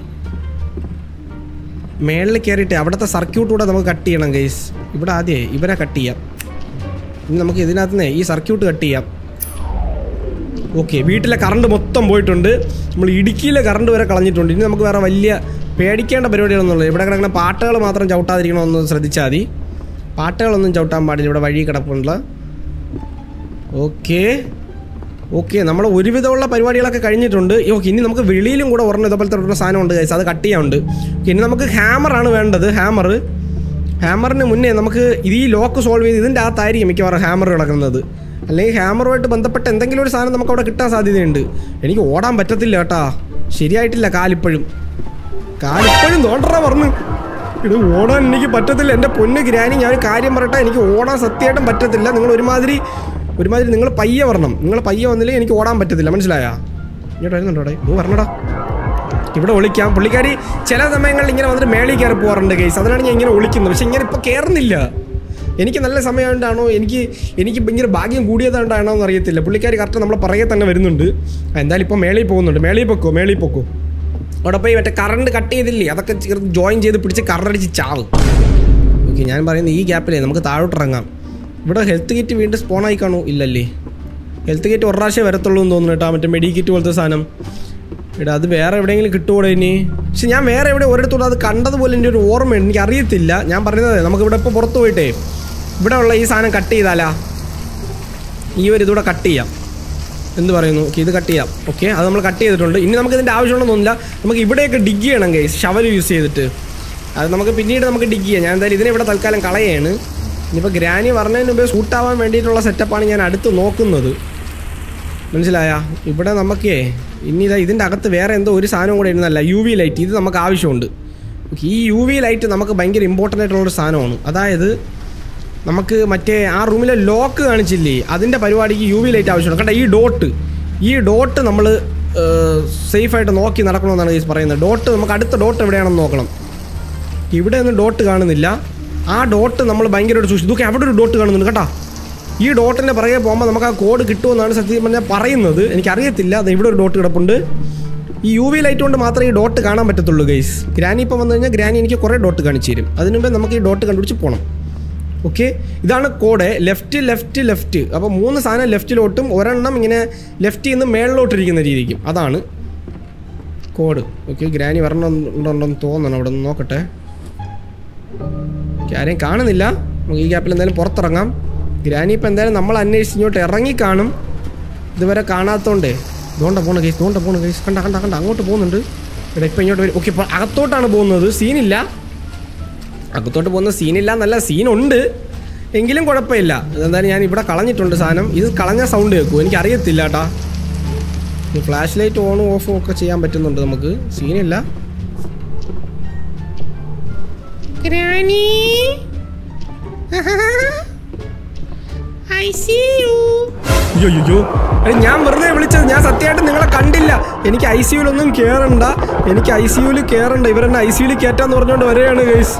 മേളിൽ കയറിയിട്ട് അവിടുത്തെ സർക്യൂട്ട് കൂടെ നമുക്ക് കട്ട് ചെയ്യണം കേസ് ഇവിടെ ആദ്യമേ ഇവരെ കട്ട് ചെയ്യാം ഇനി നമുക്ക് ഇതിനകത്ത് നിന്ന് ഈ സർക്യൂട്ട് കട്ട് ചെയ്യാം ഓക്കെ വീട്ടിലെ കറണ്ട് മൊത്തം പോയിട്ടുണ്ട് നമ്മൾ ഇടുക്കിയിലെ കറണ്ട് വരെ കളഞ്ഞിട്ടുണ്ട് ഇനി നമുക്ക് വേറെ വലിയ പേടിക്കേണ്ട പരിപാടികളൊന്നുമില്ല ഇവിടെ കിടക്കുന്ന പാട്ടുകൾ മാത്രം ചവിട്ടാതിരിക്കണമെന്ന് ശ്രദ്ധിച്ചാൽ മതി പാട്ടുകളൊന്നും ചവിട്ടാൻ പാടില്ല ഇവിടെ വഴി കിടപ്പുള്ള ഓക്കെ ഓക്കെ നമ്മൾ ഒരുവിധമുള്ള പരിപാടികളൊക്കെ കഴിഞ്ഞിട്ടുണ്ട് ഓക്കെ ഇനി നമുക്ക് വെളിയിലും കൂടെ ഒരെണ്ണം ഇതേപോലത്തെ ഒരു സാധനമുണ്ട് guys. അത് കട്ട് ചെയ്യാനുണ്ട് Okay, ഇനി നമുക്ക് ഹാമറാണ് വേണ്ടത് ഹാമർ ഹാമറിന് മുന്നേ നമുക്ക് ഇത് ഈ ലോക്ക് സോൾവ് ചെയ്ത് ഇതിൻ്റെ അകത്തായിരിക്കും മിക്കവാറും ഹാമർ കിടക്കുന്നത് അല്ലെങ്കിൽ ഹാമറുമായിട്ട് ബന്ധപ്പെട്ട എന്തെങ്കിലും ഒരു സാധനം നമുക്ക് അവിടെ കിട്ടാൻ സാധ്യതയുണ്ട് എനിക്ക് ഓടാൻ പറ്റത്തില്ല കേട്ടാ ശരിയായിട്ടില്ല കാലിപ്പോഴും കാലിപ്പോഴും തോണ്ടറ പറഞ്ഞു ഇത് ഓടാൻ എനിക്ക് പറ്റത്തില്ല എൻ്റെ പൊന്ന് ഗ്രാനി ഞാൻ ഒരു കാര്യം പറയട്ടെ എനിക്ക് ഓടാൻ സത്യമായിട്ടും പറ്റത്തില്ല നിങ്ങൾ ഒരുമാതിരി ഒരുമാതിരി നിങ്ങൾ പയ്യെ വരണം നിങ്ങൾ പയ്യെ വന്നില്ലെങ്കിൽ എനിക്ക് ഓടാൻ പറ്റത്തില്ല മനസ്സിലായാ ഇങ്ങോട്ട് വരുന്നുണ്ടോ അവിടെ ഓ വരണടാ ഇവിടെ ഒളിക്കാം പുള്ളിക്കാരി ചില സമയങ്ങളിൽ ഇങ്ങനെ വന്നിട്ട് മേളിൽ കയറി പോകാറുണ്ട് കേസ് അതിനാണ് ഞാൻ ഇങ്ങനെ ഒളിക്കുന്നത് പക്ഷെ ഇങ്ങനെ ഇപ്പോൾ കയറുന്നില്ല എനിക്ക് നല്ല സമയമുണ്ടാണോ എനിക്ക് എനിക്ക് ഇങ്ങനെ ഭാഗ്യം കൂടിയതുകൊണ്ടാണോ എന്ന് അറിയത്തില്ല പുള്ളിക്കാരി കറക്റ്റ് നമ്മളെ പുറകെ തന്നെ വരുന്നുണ്ട് ആ, എന്തായാലും ഇപ്പോൾ മേളിൽ പോകുന്നുണ്ട് മേളിൽ പൊക്കോ മേളിൽ പൊക്കോ അവിടെ പോയി മറ്റേ കറണ്ട് കട്ട് ചെയ്തില്ലേ അതൊക്കെ ചേർത്ത് ജോയിൻ ചെയ്ത് പിടിച്ച് കറണ്ടടിച്ച് ചാവ് ഓക്കെ ഞാൻ പറയുന്നത് ഈ ഗ്യാപ്പിലേ നമുക്ക് താഴോട്ട് ഇറങ്ങാം ഇവിടെ ഹെൽത്ത് കിറ്റ് വീണ്ടും സ്പോൺ ആയി കാണൂ ഇല്ലല്ലേ ഹെൽത്ത് കിറ്റ് ഒരു പ്രാവശ്യമേ വരത്തുള്ളൂ എന്ന് തോന്നുന്നു കേട്ടോ മറ്റേ മെഡി കിറ്റ് പോലത്തെ സാധനം എടാ അത് വേറെ എവിടെയെങ്കിലും കിട്ടുമോടെ ഇനി പക്ഷെ ഞാൻ വേറെ എവിടെ ഒരിടത്തോടെ അത് കണ്ടതുപോലെ എൻ്റെ ഒരു ഓർമ്മയുണ്ട് എനിക്ക് അറിയത്തില്ല ഞാൻ പറയുന്നത് നമുക്ക് ഇവിടെ ഇപ്പോൾ പുറത്ത് പോയിട്ടേ ഇവിടെ ഉള്ള ഈ സാധനം കട്ട് ചെയ്താലാ ഈ ഒരു ഇതൂടെ കട്ട് ചെയ്യാം എന്ത് പറയുന്നു ഓക്കെ ഇത് കട്ട് ചെയ്യാം ഓക്കെ അത് നമ്മൾ കട്ട് ചെയ്തിട്ടുണ്ട് ഇനി നമുക്ക് ഇതിൻ്റെ ആവശ്യമുണ്ടെന്ന് തോന്നില്ല നമുക്ക് ഇവിടെയൊക്കെ ഡിഗ് ചെയ്യണം ഗൈസ് ഷവൽ യൂസ് ചെയ്തിട്ട് അത് നമുക്ക് പിന്നീട് നമുക്ക് ഡിഗ് ചെയ്യാം ഞാൻ എന്തായാലും ഇതിനെ ഇവിടെ തൽക്കാലം കളയാണ് ഇനിയിപ്പോൾ ഗ്രാനി പറഞ്ഞതിന് മുമ്പേ സൂട്ടാവാൻ വേണ്ടിയിട്ടുള്ള സെറ്റപ്പാണ് ഞാൻ അടുത്ത് നോക്കുന്നത് മനസ്സിലായ ഇവിടെ നമുക്കേ ഇനി ഇതാ ഇതിൻ്റെ അകത്ത് വേറെ എന്തോ ഒരു സാധനം കൂടെ ഇരുന്നല്ല യു വി ലൈറ്റ് ഇത് നമുക്ക് ആവശ്യമുണ്ട് ഓക്കെ ഈ യു വി ലൈറ്റ് നമുക്ക് ഭയങ്കര ഇമ്പോർട്ടൻ്റ് ആയിട്ടുള്ളൊരു സാധനമാണ് അതായത് നമുക്ക് മറ്റേ ആ റൂമിലെ ലോക്ക് കാണിച്ചില്ലേ അതിൻ്റെ പരിപാടിക്ക് യു വി ലൈറ്റ് ആവശ്യമുണ്ട് കണ്ട ഈ ഡോട്ട് ഈ ഡോട്ട് നമ്മൾ സേഫായിട്ട് നോക്കി നടക്കണമെന്നാണ് ഈ പറയുന്നത് ഡോട്ട് നമുക്ക് അടുത്ത ഡോട്ട് എവിടെയാണെന്ന് നോക്കണം ഇവിടെ ഒന്നും ഡോട്ട് കാണുന്നില്ല ആ ഡോട്ട് നമ്മൾ ഭയങ്കരമായിട്ട് സൂക്ഷിച്ചു ഇതൊക്കെ അവിടെ ഒരു ഡോട്ട് കാണുന്നുണ്ട് കേട്ടോ ഈ ഡോട്ടിൻ്റെ പുറകെ പോകുമ്പോൾ നമുക്ക് ആ കോഡ് കിട്ടുമെന്നാണ് സത്യം പറഞ്ഞാൽ പറയുന്നത് എനിക്കറിയത്തില്ല അത് ഇവിടെ ഒരു ഡോട്ട് കിടപ്പുണ്ട് ഈ യു വി ലൈറ്റ് കൊണ്ട് മാത്രമേ ഈ ഡോട്ട് കാണാൻ പറ്റത്തുള്ളൂ ഗൈസ് ഗ്രാനി ഇപ്പം വന്നു കഴിഞ്ഞാൽ ഗ്രാനി എനിക്ക് കുറേ ഡോട്ട് കാണിച്ചു തരും അതിനു മുമ്പേ നമുക്ക് ഈ ഡോട്ട് കണ്ടുപിടിച്ച് പോകണം ഓക്കെ ഇതാണ് കോഡ് ലെഫ്റ്റ് ലെഫ്റ്റ് ലെഫ്റ്റ് അപ്പോൾ മൂന്ന് സാധനം ലെഫ്റ്റിലോട്ടും ഒരെണ്ണം ഇങ്ങനെ ലെഫ്റ്റിൽ നിന്ന് മേളിലോട്ടിരിക്കുന്ന രീതിക്കും അതാണ് കോഡ് ഓക്കെ ഗ്രാനി വരണമെന്നുണ്ടെന്ന് തോന്നണം അവിടെ നിന്ന് നോക്കട്ടെ ഓക്കേ, ആരെയും കാണുന്നില്ല നമുക്ക് ഈ ഗ്യാപ്പിൽ എന്തായാലും പുറത്തിറങ്ങാം ഗ്രാനി ഇപ്പം എന്തായാലും നമ്മൾ അന്വേഷിച്ച് ഇങ്ങോട്ട് ഇറങ്ങി കാണും ഇതുവരെ കാണാത്തോണ്ടേ ഇതുകൊണ്ട പോണ കേസ് ഇതുകൊണ്ട പോണ കേസ് കണ്ട കണ്ട കണ്ട അങ്ങോട്ട് പോകുന്നുണ്ട് ഇവിടെ ഇപ്പം ഇങ്ങോട്ട് വരും ഓക്കെ ഇപ്പോൾ അകത്തോട്ടാണ് പോകുന്നത് സീനില്ല അകത്തോട്ട് പോകുന്ന സീനില്ല എന്നല്ല സീനുണ്ട് എങ്കിലും കുഴപ്പമില്ല എന്തായാലും ഞാൻ ഇവിടെ കളഞ്ഞിട്ടുണ്ട് സാധനം ഇത് കളഞ്ഞ സൗണ്ട് കേൾക്കും എനിക്ക് അറിയത്തില്ല കേട്ടാ ഫ്ലാഷ് ലൈറ്റ് ഓണും ഓഫും ഒക്കെ ചെയ്യാൻ പറ്റുന്നുണ്ട് നമുക്ക് സീനില്ല Granny? I see you. അയ്യോ അയ്യോ അയ്യോ ഞാൻ വെറുതെ വിളിച്ചത് ഞാൻ സത്യമായിട്ട് നിങ്ങളെ കണ്ടില്ല എനിക്ക് ഐ സി യുലൊന്നും കയറണ്ട എനിക്ക് ഐ സി യുവിൽ കയറണ്ട ഇവരെന്നെ ഐ സി യുവിൽ കയറ്റാന്ന് പറഞ്ഞുകൊണ്ട് വരികയാണ് ഗൈസ്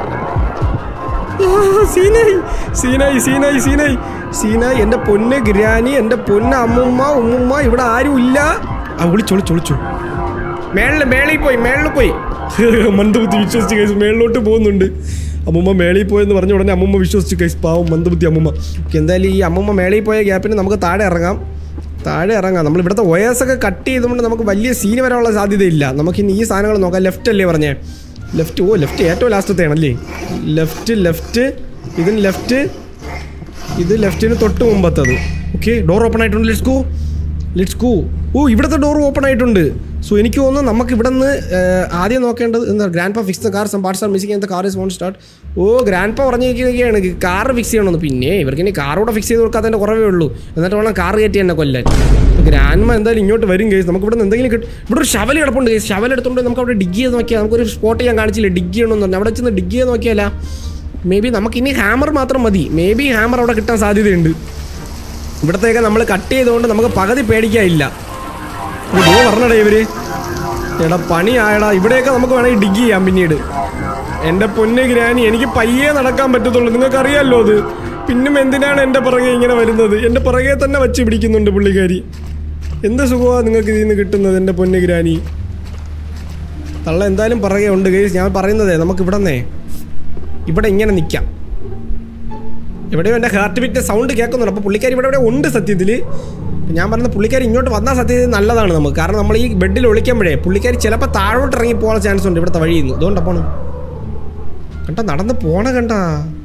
സീനായി സീനായി സീനായി സീനായി സീനായി എൻ്റെ പൊന്ന് ഗ്രാനി എൻ്റെ പൊന്ന് അമ്മുമ്മ ഉമ്മുമ്മ ഇവിടെ ആരും ഇല്ല ആ വിളിച്ചു വിളിച്ചു വിളിച്ചു മേളിൽ മേളിൽ പോയി മേളിൽ പോയി മന്ദബുദ്ധി വിശ്വസിച്ച് കൈസ് മേളിലോട്ട് പോകുന്നുണ്ട് അമ്മുമ്മ മേളിൽ പോയെന്ന് പറഞ്ഞ ഉടനെ അമ്മുമ്മ വിശ്വസിച്ച് കൈസ് പാവം മന്ദബുദ്ധി അമ്മുമ്മ ഓക്കേ, എന്തായാലും ഈ അമ്മുമ്മ മേളിൽ പോയ ഗ്യാപ്പിന് നമുക്ക് താഴെ ഇറങ്ങാം താഴെ ഇറങ്ങാം നമ്മൾ ഇവിടുത്തെ ഒയേഴ്സൊക്കെ കട്ട് ചെയ്തുകൊണ്ട് നമുക്ക് വലിയ സീന് വരാനുള്ള സാധ്യതയില്ല നമുക്ക് ഇനി ഈ സാധനങ്ങൾ നോക്കാം ലെഫ്റ്റ് അല്ലേ പറഞ്ഞേ ലെഫ്റ്റ് ഓ ലെഫ്റ്റ് ഏറ്റവും ലാസ്റ്റത്തെയാണല്ലേ ലെഫ്റ്റ് ലെഫ്റ്റ് ഇതിന് ലെഫ്റ്റ് ഇത് ലെഫ്റ്റിന് തൊട്ട് മുമ്പത്തത് ഓക്കെ ഡോർ ഓപ്പൺ ആയിട്ടുണ്ട് let's go let's go oh ഇവിടുത്തെ ഡോർ ഓപ്പൺ ആയിട്ടുണ്ട് സോ എനിക്ക് തോന്നുന്നു നമുക്ക് ഇവിടെ നിന്ന് ആദ്യം നോക്കേണ്ടത് എന്താ grandpa fix the car some parts are missing എന്താ car is won't start oh grandpa പറഞ്ഞിരിക്കുകയാണ് കാർ ഫിക്സ് ചെയ്യണമെന്ന് പിന്നെ ഇവർക്ക് ഇനി കാർ കൂടെ ഫിക്സ് ചെയ്ത് കൊടുക്കാത്തതിൻ്റെ കുറവേ ഉള്ളൂ എന്നിട്ട് വേണം കാർ കയറ്റി തന്നെ കൊല്ലാൻ ഗ്രാൻഡ് മാ എന്തായാലും ഇങ്ങോട്ട് വരും കേസ് നമുക്ക് ഇവിടെ നിന്ന് എന്തെങ്കിലും കിട്ടും ഇവിടെ ഒരു ഷവൽ കിടപ്പുണ്ട് കേസ് ഷവൽ എടുത്തുകൊണ്ട് നമുക്ക് അവിടെ ഡിഗ് ചെയ്ത് നോക്കിയാൽ നമുക്കൊരു സ്പോട്ട് ഞാൻ കാണിച്ചില്ല ഡിഗ് ചെയ്യണമെന്ന് പറഞ്ഞു അവിടെ ചെന്ന് ഡിഗ് ചെയ്ത് നോക്കിയാലാ മേ ബി നമുക്ക് ഇനി ഹാമർ മാത്രം മതി മേ ബി ഹാമർ അവിടെ കിട്ടാൻ സാധ്യതയുണ്ട് ഇവിടത്തേക്ക് നമ്മൾ കട്ട് ചെയ്തുകൊണ്ട് നമുക്ക് പകുതി പേടിക്കാനില്ല ഇതോ പറഞ്ഞടേ ഇവര് എടാ പണിയായടാ ഇവിടെയൊക്കെ നമുക്ക് വേണമെങ്കിൽ ഡിഗ് ചെയ്യാം പിന്നീട് എൻ്റെ പൊന്നെ ഗ്രാനി എനിക്ക് പയ്യെ നടക്കാൻ പറ്റത്തുള്ളൂ നിങ്ങൾക്ക് അറിയാമല്ലോ അത് പിന്നും എന്തിനാണ് എൻ്റെ പുറകെ ഇങ്ങനെ വരുന്നത് എൻ്റെ പുറകെ തന്നെ വച്ച് പിടിക്കുന്നുണ്ട് പുള്ളിക്കാരി എന്ത് സുഖമാണ് നിങ്ങൾക്ക് ഇതിൽ നിന്ന് കിട്ടുന്നത് എൻ്റെ പൊന്നെ ഗ്രാനി തള്ള എന്തായാലും പുറകെ ഉണ്ട് ഗൈസ് ഞാൻ പറയുന്നതേ നമുക്ക് ഇവിടെ നിന്നേ ഇവിടെ ഇങ്ങനെ നിൽക്കാം എവിടെയോ എൻ്റെ ഹാർട്ട് ബീറ്റിൻ്റെ സൗണ്ട് കേൾക്കുന്നുണ്ട് അപ്പോൾ പുള്ളിക്കാരി ഇവിടെ ഇവിടെ ഉണ്ട് സത്യത്തിൽ ഞാൻ പറഞ്ഞ പുള്ളിക്കാരി ഇങ്ങോട്ട് വന്നാൽ സത്യത്തിൽ നല്ലതാണ് നമുക്ക് കാരണം നമ്മൾ ഈ ബെഡിൽ ഒളിക്കുമ്പോഴേ പുള്ളിക്കാരി ചിലപ്പോൾ താഴോട്ട് ഇറങ്ങി പോകാൻ ചാൻസ് ഉണ്ട് ഇവിടുത്തെ വഴിയിൽ നിന്ന് ഇതുകൊണ്ടാ പോണം കണ്ട നടന്ന് പോണ കണ്ട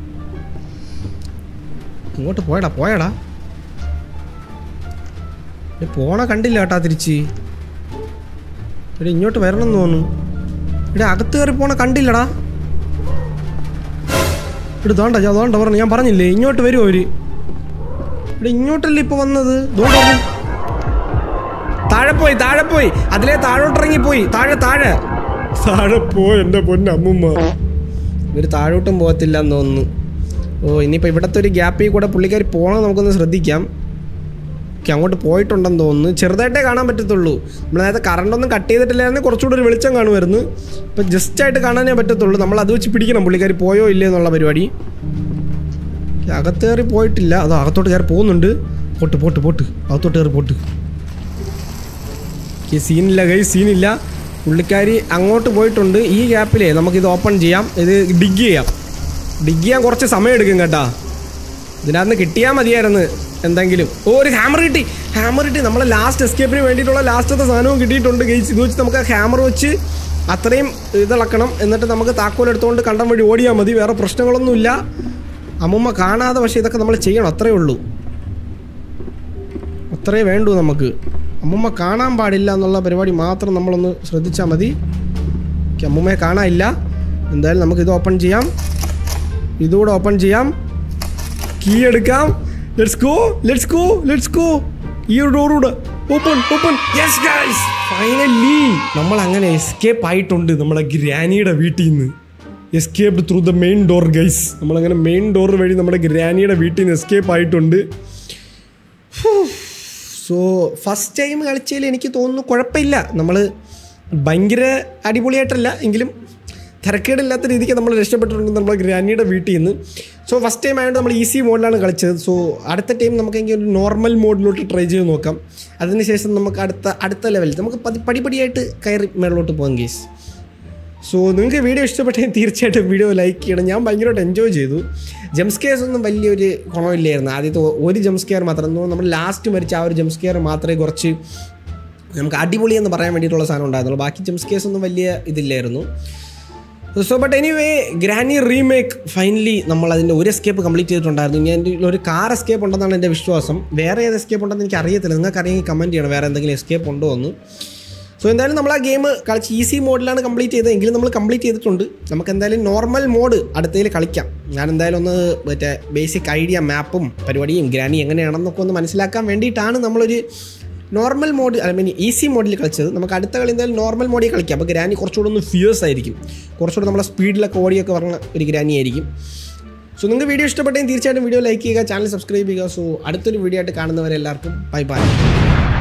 ഇങ്ങോട്ട് പോയടാ പോയടാ ഏ, പോണ കണ്ടില്ല കേട്ടാ തിരിച്ച് ഇവിടെ ഇങ്ങോട്ട് വരണം എന്ന് തോന്നുന്നു ഇവിടെ അകത്ത് കയറി പോണ കണ്ടില്ലടാ ഇവിടെ ദോണ്ട ഞാൻ ദോണ്ട പറഞ്ഞു ഞാൻ പറഞ്ഞില്ലേ ഇങ്ങോട്ട് വരും അവര് ഇവിടെ ഇങ്ങോട്ടല്ലേ ഇപ്പൊ വന്നത് ദോണ്ട പറഞ്ഞു താഴെ പോയി താഴെ പോയി അതിലെ താഴോട്ടിറങ്ങി പോയി താഴെ താഴെ താഴെ പോയി എൻ്റെ പൊന്നെ അമ്മുമ്മ ഇവര് താഴോട്ടും പോകത്തില്ല എന്ന് തോന്നുന്നു ഓ ഇനിയിപ്പോൾ ഇവിടുത്തെ ഒരു ഗ്യാപ്പിൽ കൂടെ പുള്ളിക്കാർ പോകണം നമുക്കൊന്ന് ശ്രദ്ധിക്കാം ഓക്കെ അങ്ങോട്ട് പോയിട്ടുണ്ടെന്ന് തോന്നുന്നു ചെറുതായിട്ടേ കാണാൻ പറ്റത്തുള്ളൂ നമ്മൾ നേരത്തെ കറണ്ടൊന്നും കട്ട് ചെയ്തിട്ടില്ലായിരുന്നു കുറച്ചുകൂടി ഒരു വെളിച്ചം കാണുമായിരുന്നു ഇപ്പം ജസ്റ്റ് ആയിട്ട് കാണാനേ പറ്റത്തുള്ളൂ നമ്മൾ അത് വെച്ച് പിടിക്കണം പുള്ളിക്കാരി പോയോ ഇല്ലേ എന്നുള്ള പരിപാടി അകത്ത് കയറി പോയിട്ടില്ല അതോ അകത്തോട്ട് കയറി പോകുന്നുണ്ട് പോട്ട് പോട്ട് പോട്ട് അകത്തോട്ട് കയറി പോട്ട് ഈ സീനില്ല കൈ സീനില്ല പുള്ളിക്കാരി അങ്ങോട്ട് പോയിട്ടുണ്ട് ഈ ഗ്യാപ്പിലേ നമുക്കിത് ഓപ്പൺ ചെയ്യാം ഇത് ഡിഗ് ചെയ്യാം ഡിഗ് ചെയ്യാൻ കുറച്ച് സമയം എടുക്കും കേട്ടാ ഇതിനകത്ത് കിട്ടിയാൽ മതിയായിരുന്നു എന്തെങ്കിലും ഓ ഒരു ഹാമർ കിട്ടി ഹാമർ കിട്ടി നമ്മളെ ലാസ്റ്റ് എസ്കേപ്പിന് വേണ്ടിയിട്ടുള്ള ലാസ്റ്റത്തെ സാധനവും കിട്ടിയിട്ടുണ്ട് ഗെയ്സ് ഇത് വെച്ച് നമുക്ക് ഹാമർ വെച്ച് അത്രയും ഇതിളക്കണം എന്നിട്ട് നമുക്ക് താക്കോൽ എടുത്തുകൊണ്ട് കണ്ടം വഴി ഓടിയാൽ മതി വേറെ പ്രശ്നങ്ങളൊന്നുമില്ല അമ്മുമ്മ കാണാതെ പക്ഷേ ഇതൊക്കെ നമ്മൾ ചെയ്യണം അത്രേ ഉള്ളൂ അത്രേ വേണ്ടൂ നമുക്ക് അമ്മുമ്മ കാണാൻ പാടില്ല എന്നുള്ള പരിപാടി മാത്രം നമ്മളൊന്ന് ശ്രദ്ധിച്ചാൽ മതി ഓക്കെ അമ്മുമ്മയെ കാണാനില്ല എന്തായാലും നമുക്ക് ഇത് ഓപ്പൺ ചെയ്യാം ഇതുകൂടെ ഓപ്പൺ ചെയ്യാം കീ എടുക്കാം let's go let's go let's go ഈ ഒരു ഡോറൂടെ open open yes guys finally നമ്മൾ അങ്ങനെ എസ്കേപ്പ് ആയിട്ടുണ്ട് നമ്മളെ ഗ്രാനിയുടെ വീട്ടിൽ നിന്ന് escape through the main door guys നമ്മളങ്ങനെ മെയിൻ ഡോർ വഴി നമ്മുടെ ഗ്രാനിയുടെ വീട്ടിൽ നിന്ന് എസ്കേപ്പ് ആയിട്ടുണ്ട് സോ ഫസ്റ്റ് ടൈം കളിച്ചതിൽ എനിക്ക് തോന്നുന്നു കുഴപ്പമില്ല നമ്മൾ ഭയങ്കര അടിപൊളിയായിട്ടല്ല എങ്കിലും തിരക്കേടില്ലാത്ത രീതിക്ക് നമ്മൾ രക്ഷപ്പെട്ടിട്ടുണ്ട് നമ്മുടെ ഗ്രാനിയുടെ വീട്ടിൽ നിന്ന് സോ ഫസ്റ്റ് ടൈം ആയതുകൊണ്ട് നമ്മൾ ഈസി മോഡിലാണ് കളിച്ചത് സോ അടുത്ത ടൈം നമുക്കെങ്കിൽ ഒരു നോർമൽ മോഡിലോട്ട് ട്രൈ ചെയ്ത് നോക്കാം അതിനുശേഷം നമുക്ക് അടുത്ത അടുത്ത ലെവലിൽ നമുക്ക് പതി പടിപടിയായിട്ട് കയറി മേളിലോട്ട് പോകാം കേസ് സോ നിങ്ങൾക്ക് വീഡിയോ ഇഷ്ടപ്പെട്ടെങ്കിൽ തീർച്ചയായിട്ടും വീഡിയോ ലൈക്ക് ചെയ്യണം ഞാൻ ഭയങ്കരമായിട്ട് എൻജോയ് ചെയ്തു ജംസ്കെയർസ് ഒന്നും വലിയൊരു ഗുണമില്ലായിരുന്നു ആദ്യത്തെ ഒരു ജംസ്കെയർ മാത്രം എന്ന് നമ്മൾ ലാസ്റ്റ് മരിച്ച ആ ഒരു ജംസ്കെയർ മാത്രമേ കുറച്ച് നമുക്ക് അടിപൊളി എന്ന് പറയാൻ വേണ്ടിയിട്ടുള്ള സാധനം ഉണ്ടായിരുന്നുള്ളൂ ബാക്കി ജംസ്കെയർസ് ഒന്നും വലിയ ഇതില്ലായിരുന്നു so but anyway Granny remake finally നമ്മൾ അതിൻ്റെ ഒരു എസ്കേപ്പ് കംപ്ലീറ്റ് ചെയ്തിട്ടുണ്ടായിരുന്നു ഇനി എൻ്റെ ഒരു കാർ എസ്കേപ്പ് ഉണ്ടെന്നാണ് എൻ്റെ വിശ്വാസം വേറെ ഏത് എസ്കേപ്പ് ഉണ്ടെന്ന് എനിക്ക് അറിയത്തില്ല നിങ്ങൾക്ക് അറിയെങ്കിൽ കമൻറ്റ് ചെയ്യണം വേറെ എന്തെങ്കിലും എസ്കേപ്പ് ഉണ്ടോ എന്ന് സോ എന്തായാലും നമ്മൾ ആ ഗെയിം കളിച്ച് ഈസി മോഡിലാണ് കംപ്ലീറ്റ് ചെയ്തത് എങ്കിലും നമ്മൾ കംപ്ലീറ്റ് ചെയ്തിട്ടുണ്ട് നമുക്ക് എന്തായാലും നോർമൽ മോഡ് അടുത്തതിൽ കളിക്കാം ഞാൻ എന്തായാലും ഒന്ന് മറ്റേ ബേസിക് ഐഡിയ മാപ്പും പരിപാടിയും ഗ്രാനി എങ്ങനെയാണെന്നൊക്കെ ഒന്ന് മനസ്സിലാക്കാൻ വേണ്ടിയിട്ടാണ് നമ്മളൊരു normal mode I mean easy മോഡിൽ കളിച്ചത് നമുക്ക് അടുത്ത കളി എന്തായാലും നോർമൽ മോഡിൽ കളിക്കാം അപ്പോൾ ഗ്രാനി കുറച്ചുകൂടെ ഒന്ന് ഫിയേഴ്സ് ആയിരിക്കും കുറച്ചുകൂടെ നമ്മളെ സ്പീഡിലൊക്കെ ഓടിയൊക്കെ പറഞ്ഞ ഒരു ഗ്രാനി ആയിരിക്കും സോ നിങ്ങൾക്ക് വീഡിയോ ഇഷ്ടപ്പെട്ടെങ്കിൽ തീർച്ചയായിട്ടും വീഡിയോ ലൈക്ക് ചെയ്യുക ചാനൽ സബ്സ്ക്രൈബ് ചെയ്യുക സോ അടുത്തൊരു വീഡിയോ ആയിട്ട് കാണുന്നവരെ എല്ലാവർക്കും ബൈ ബൈ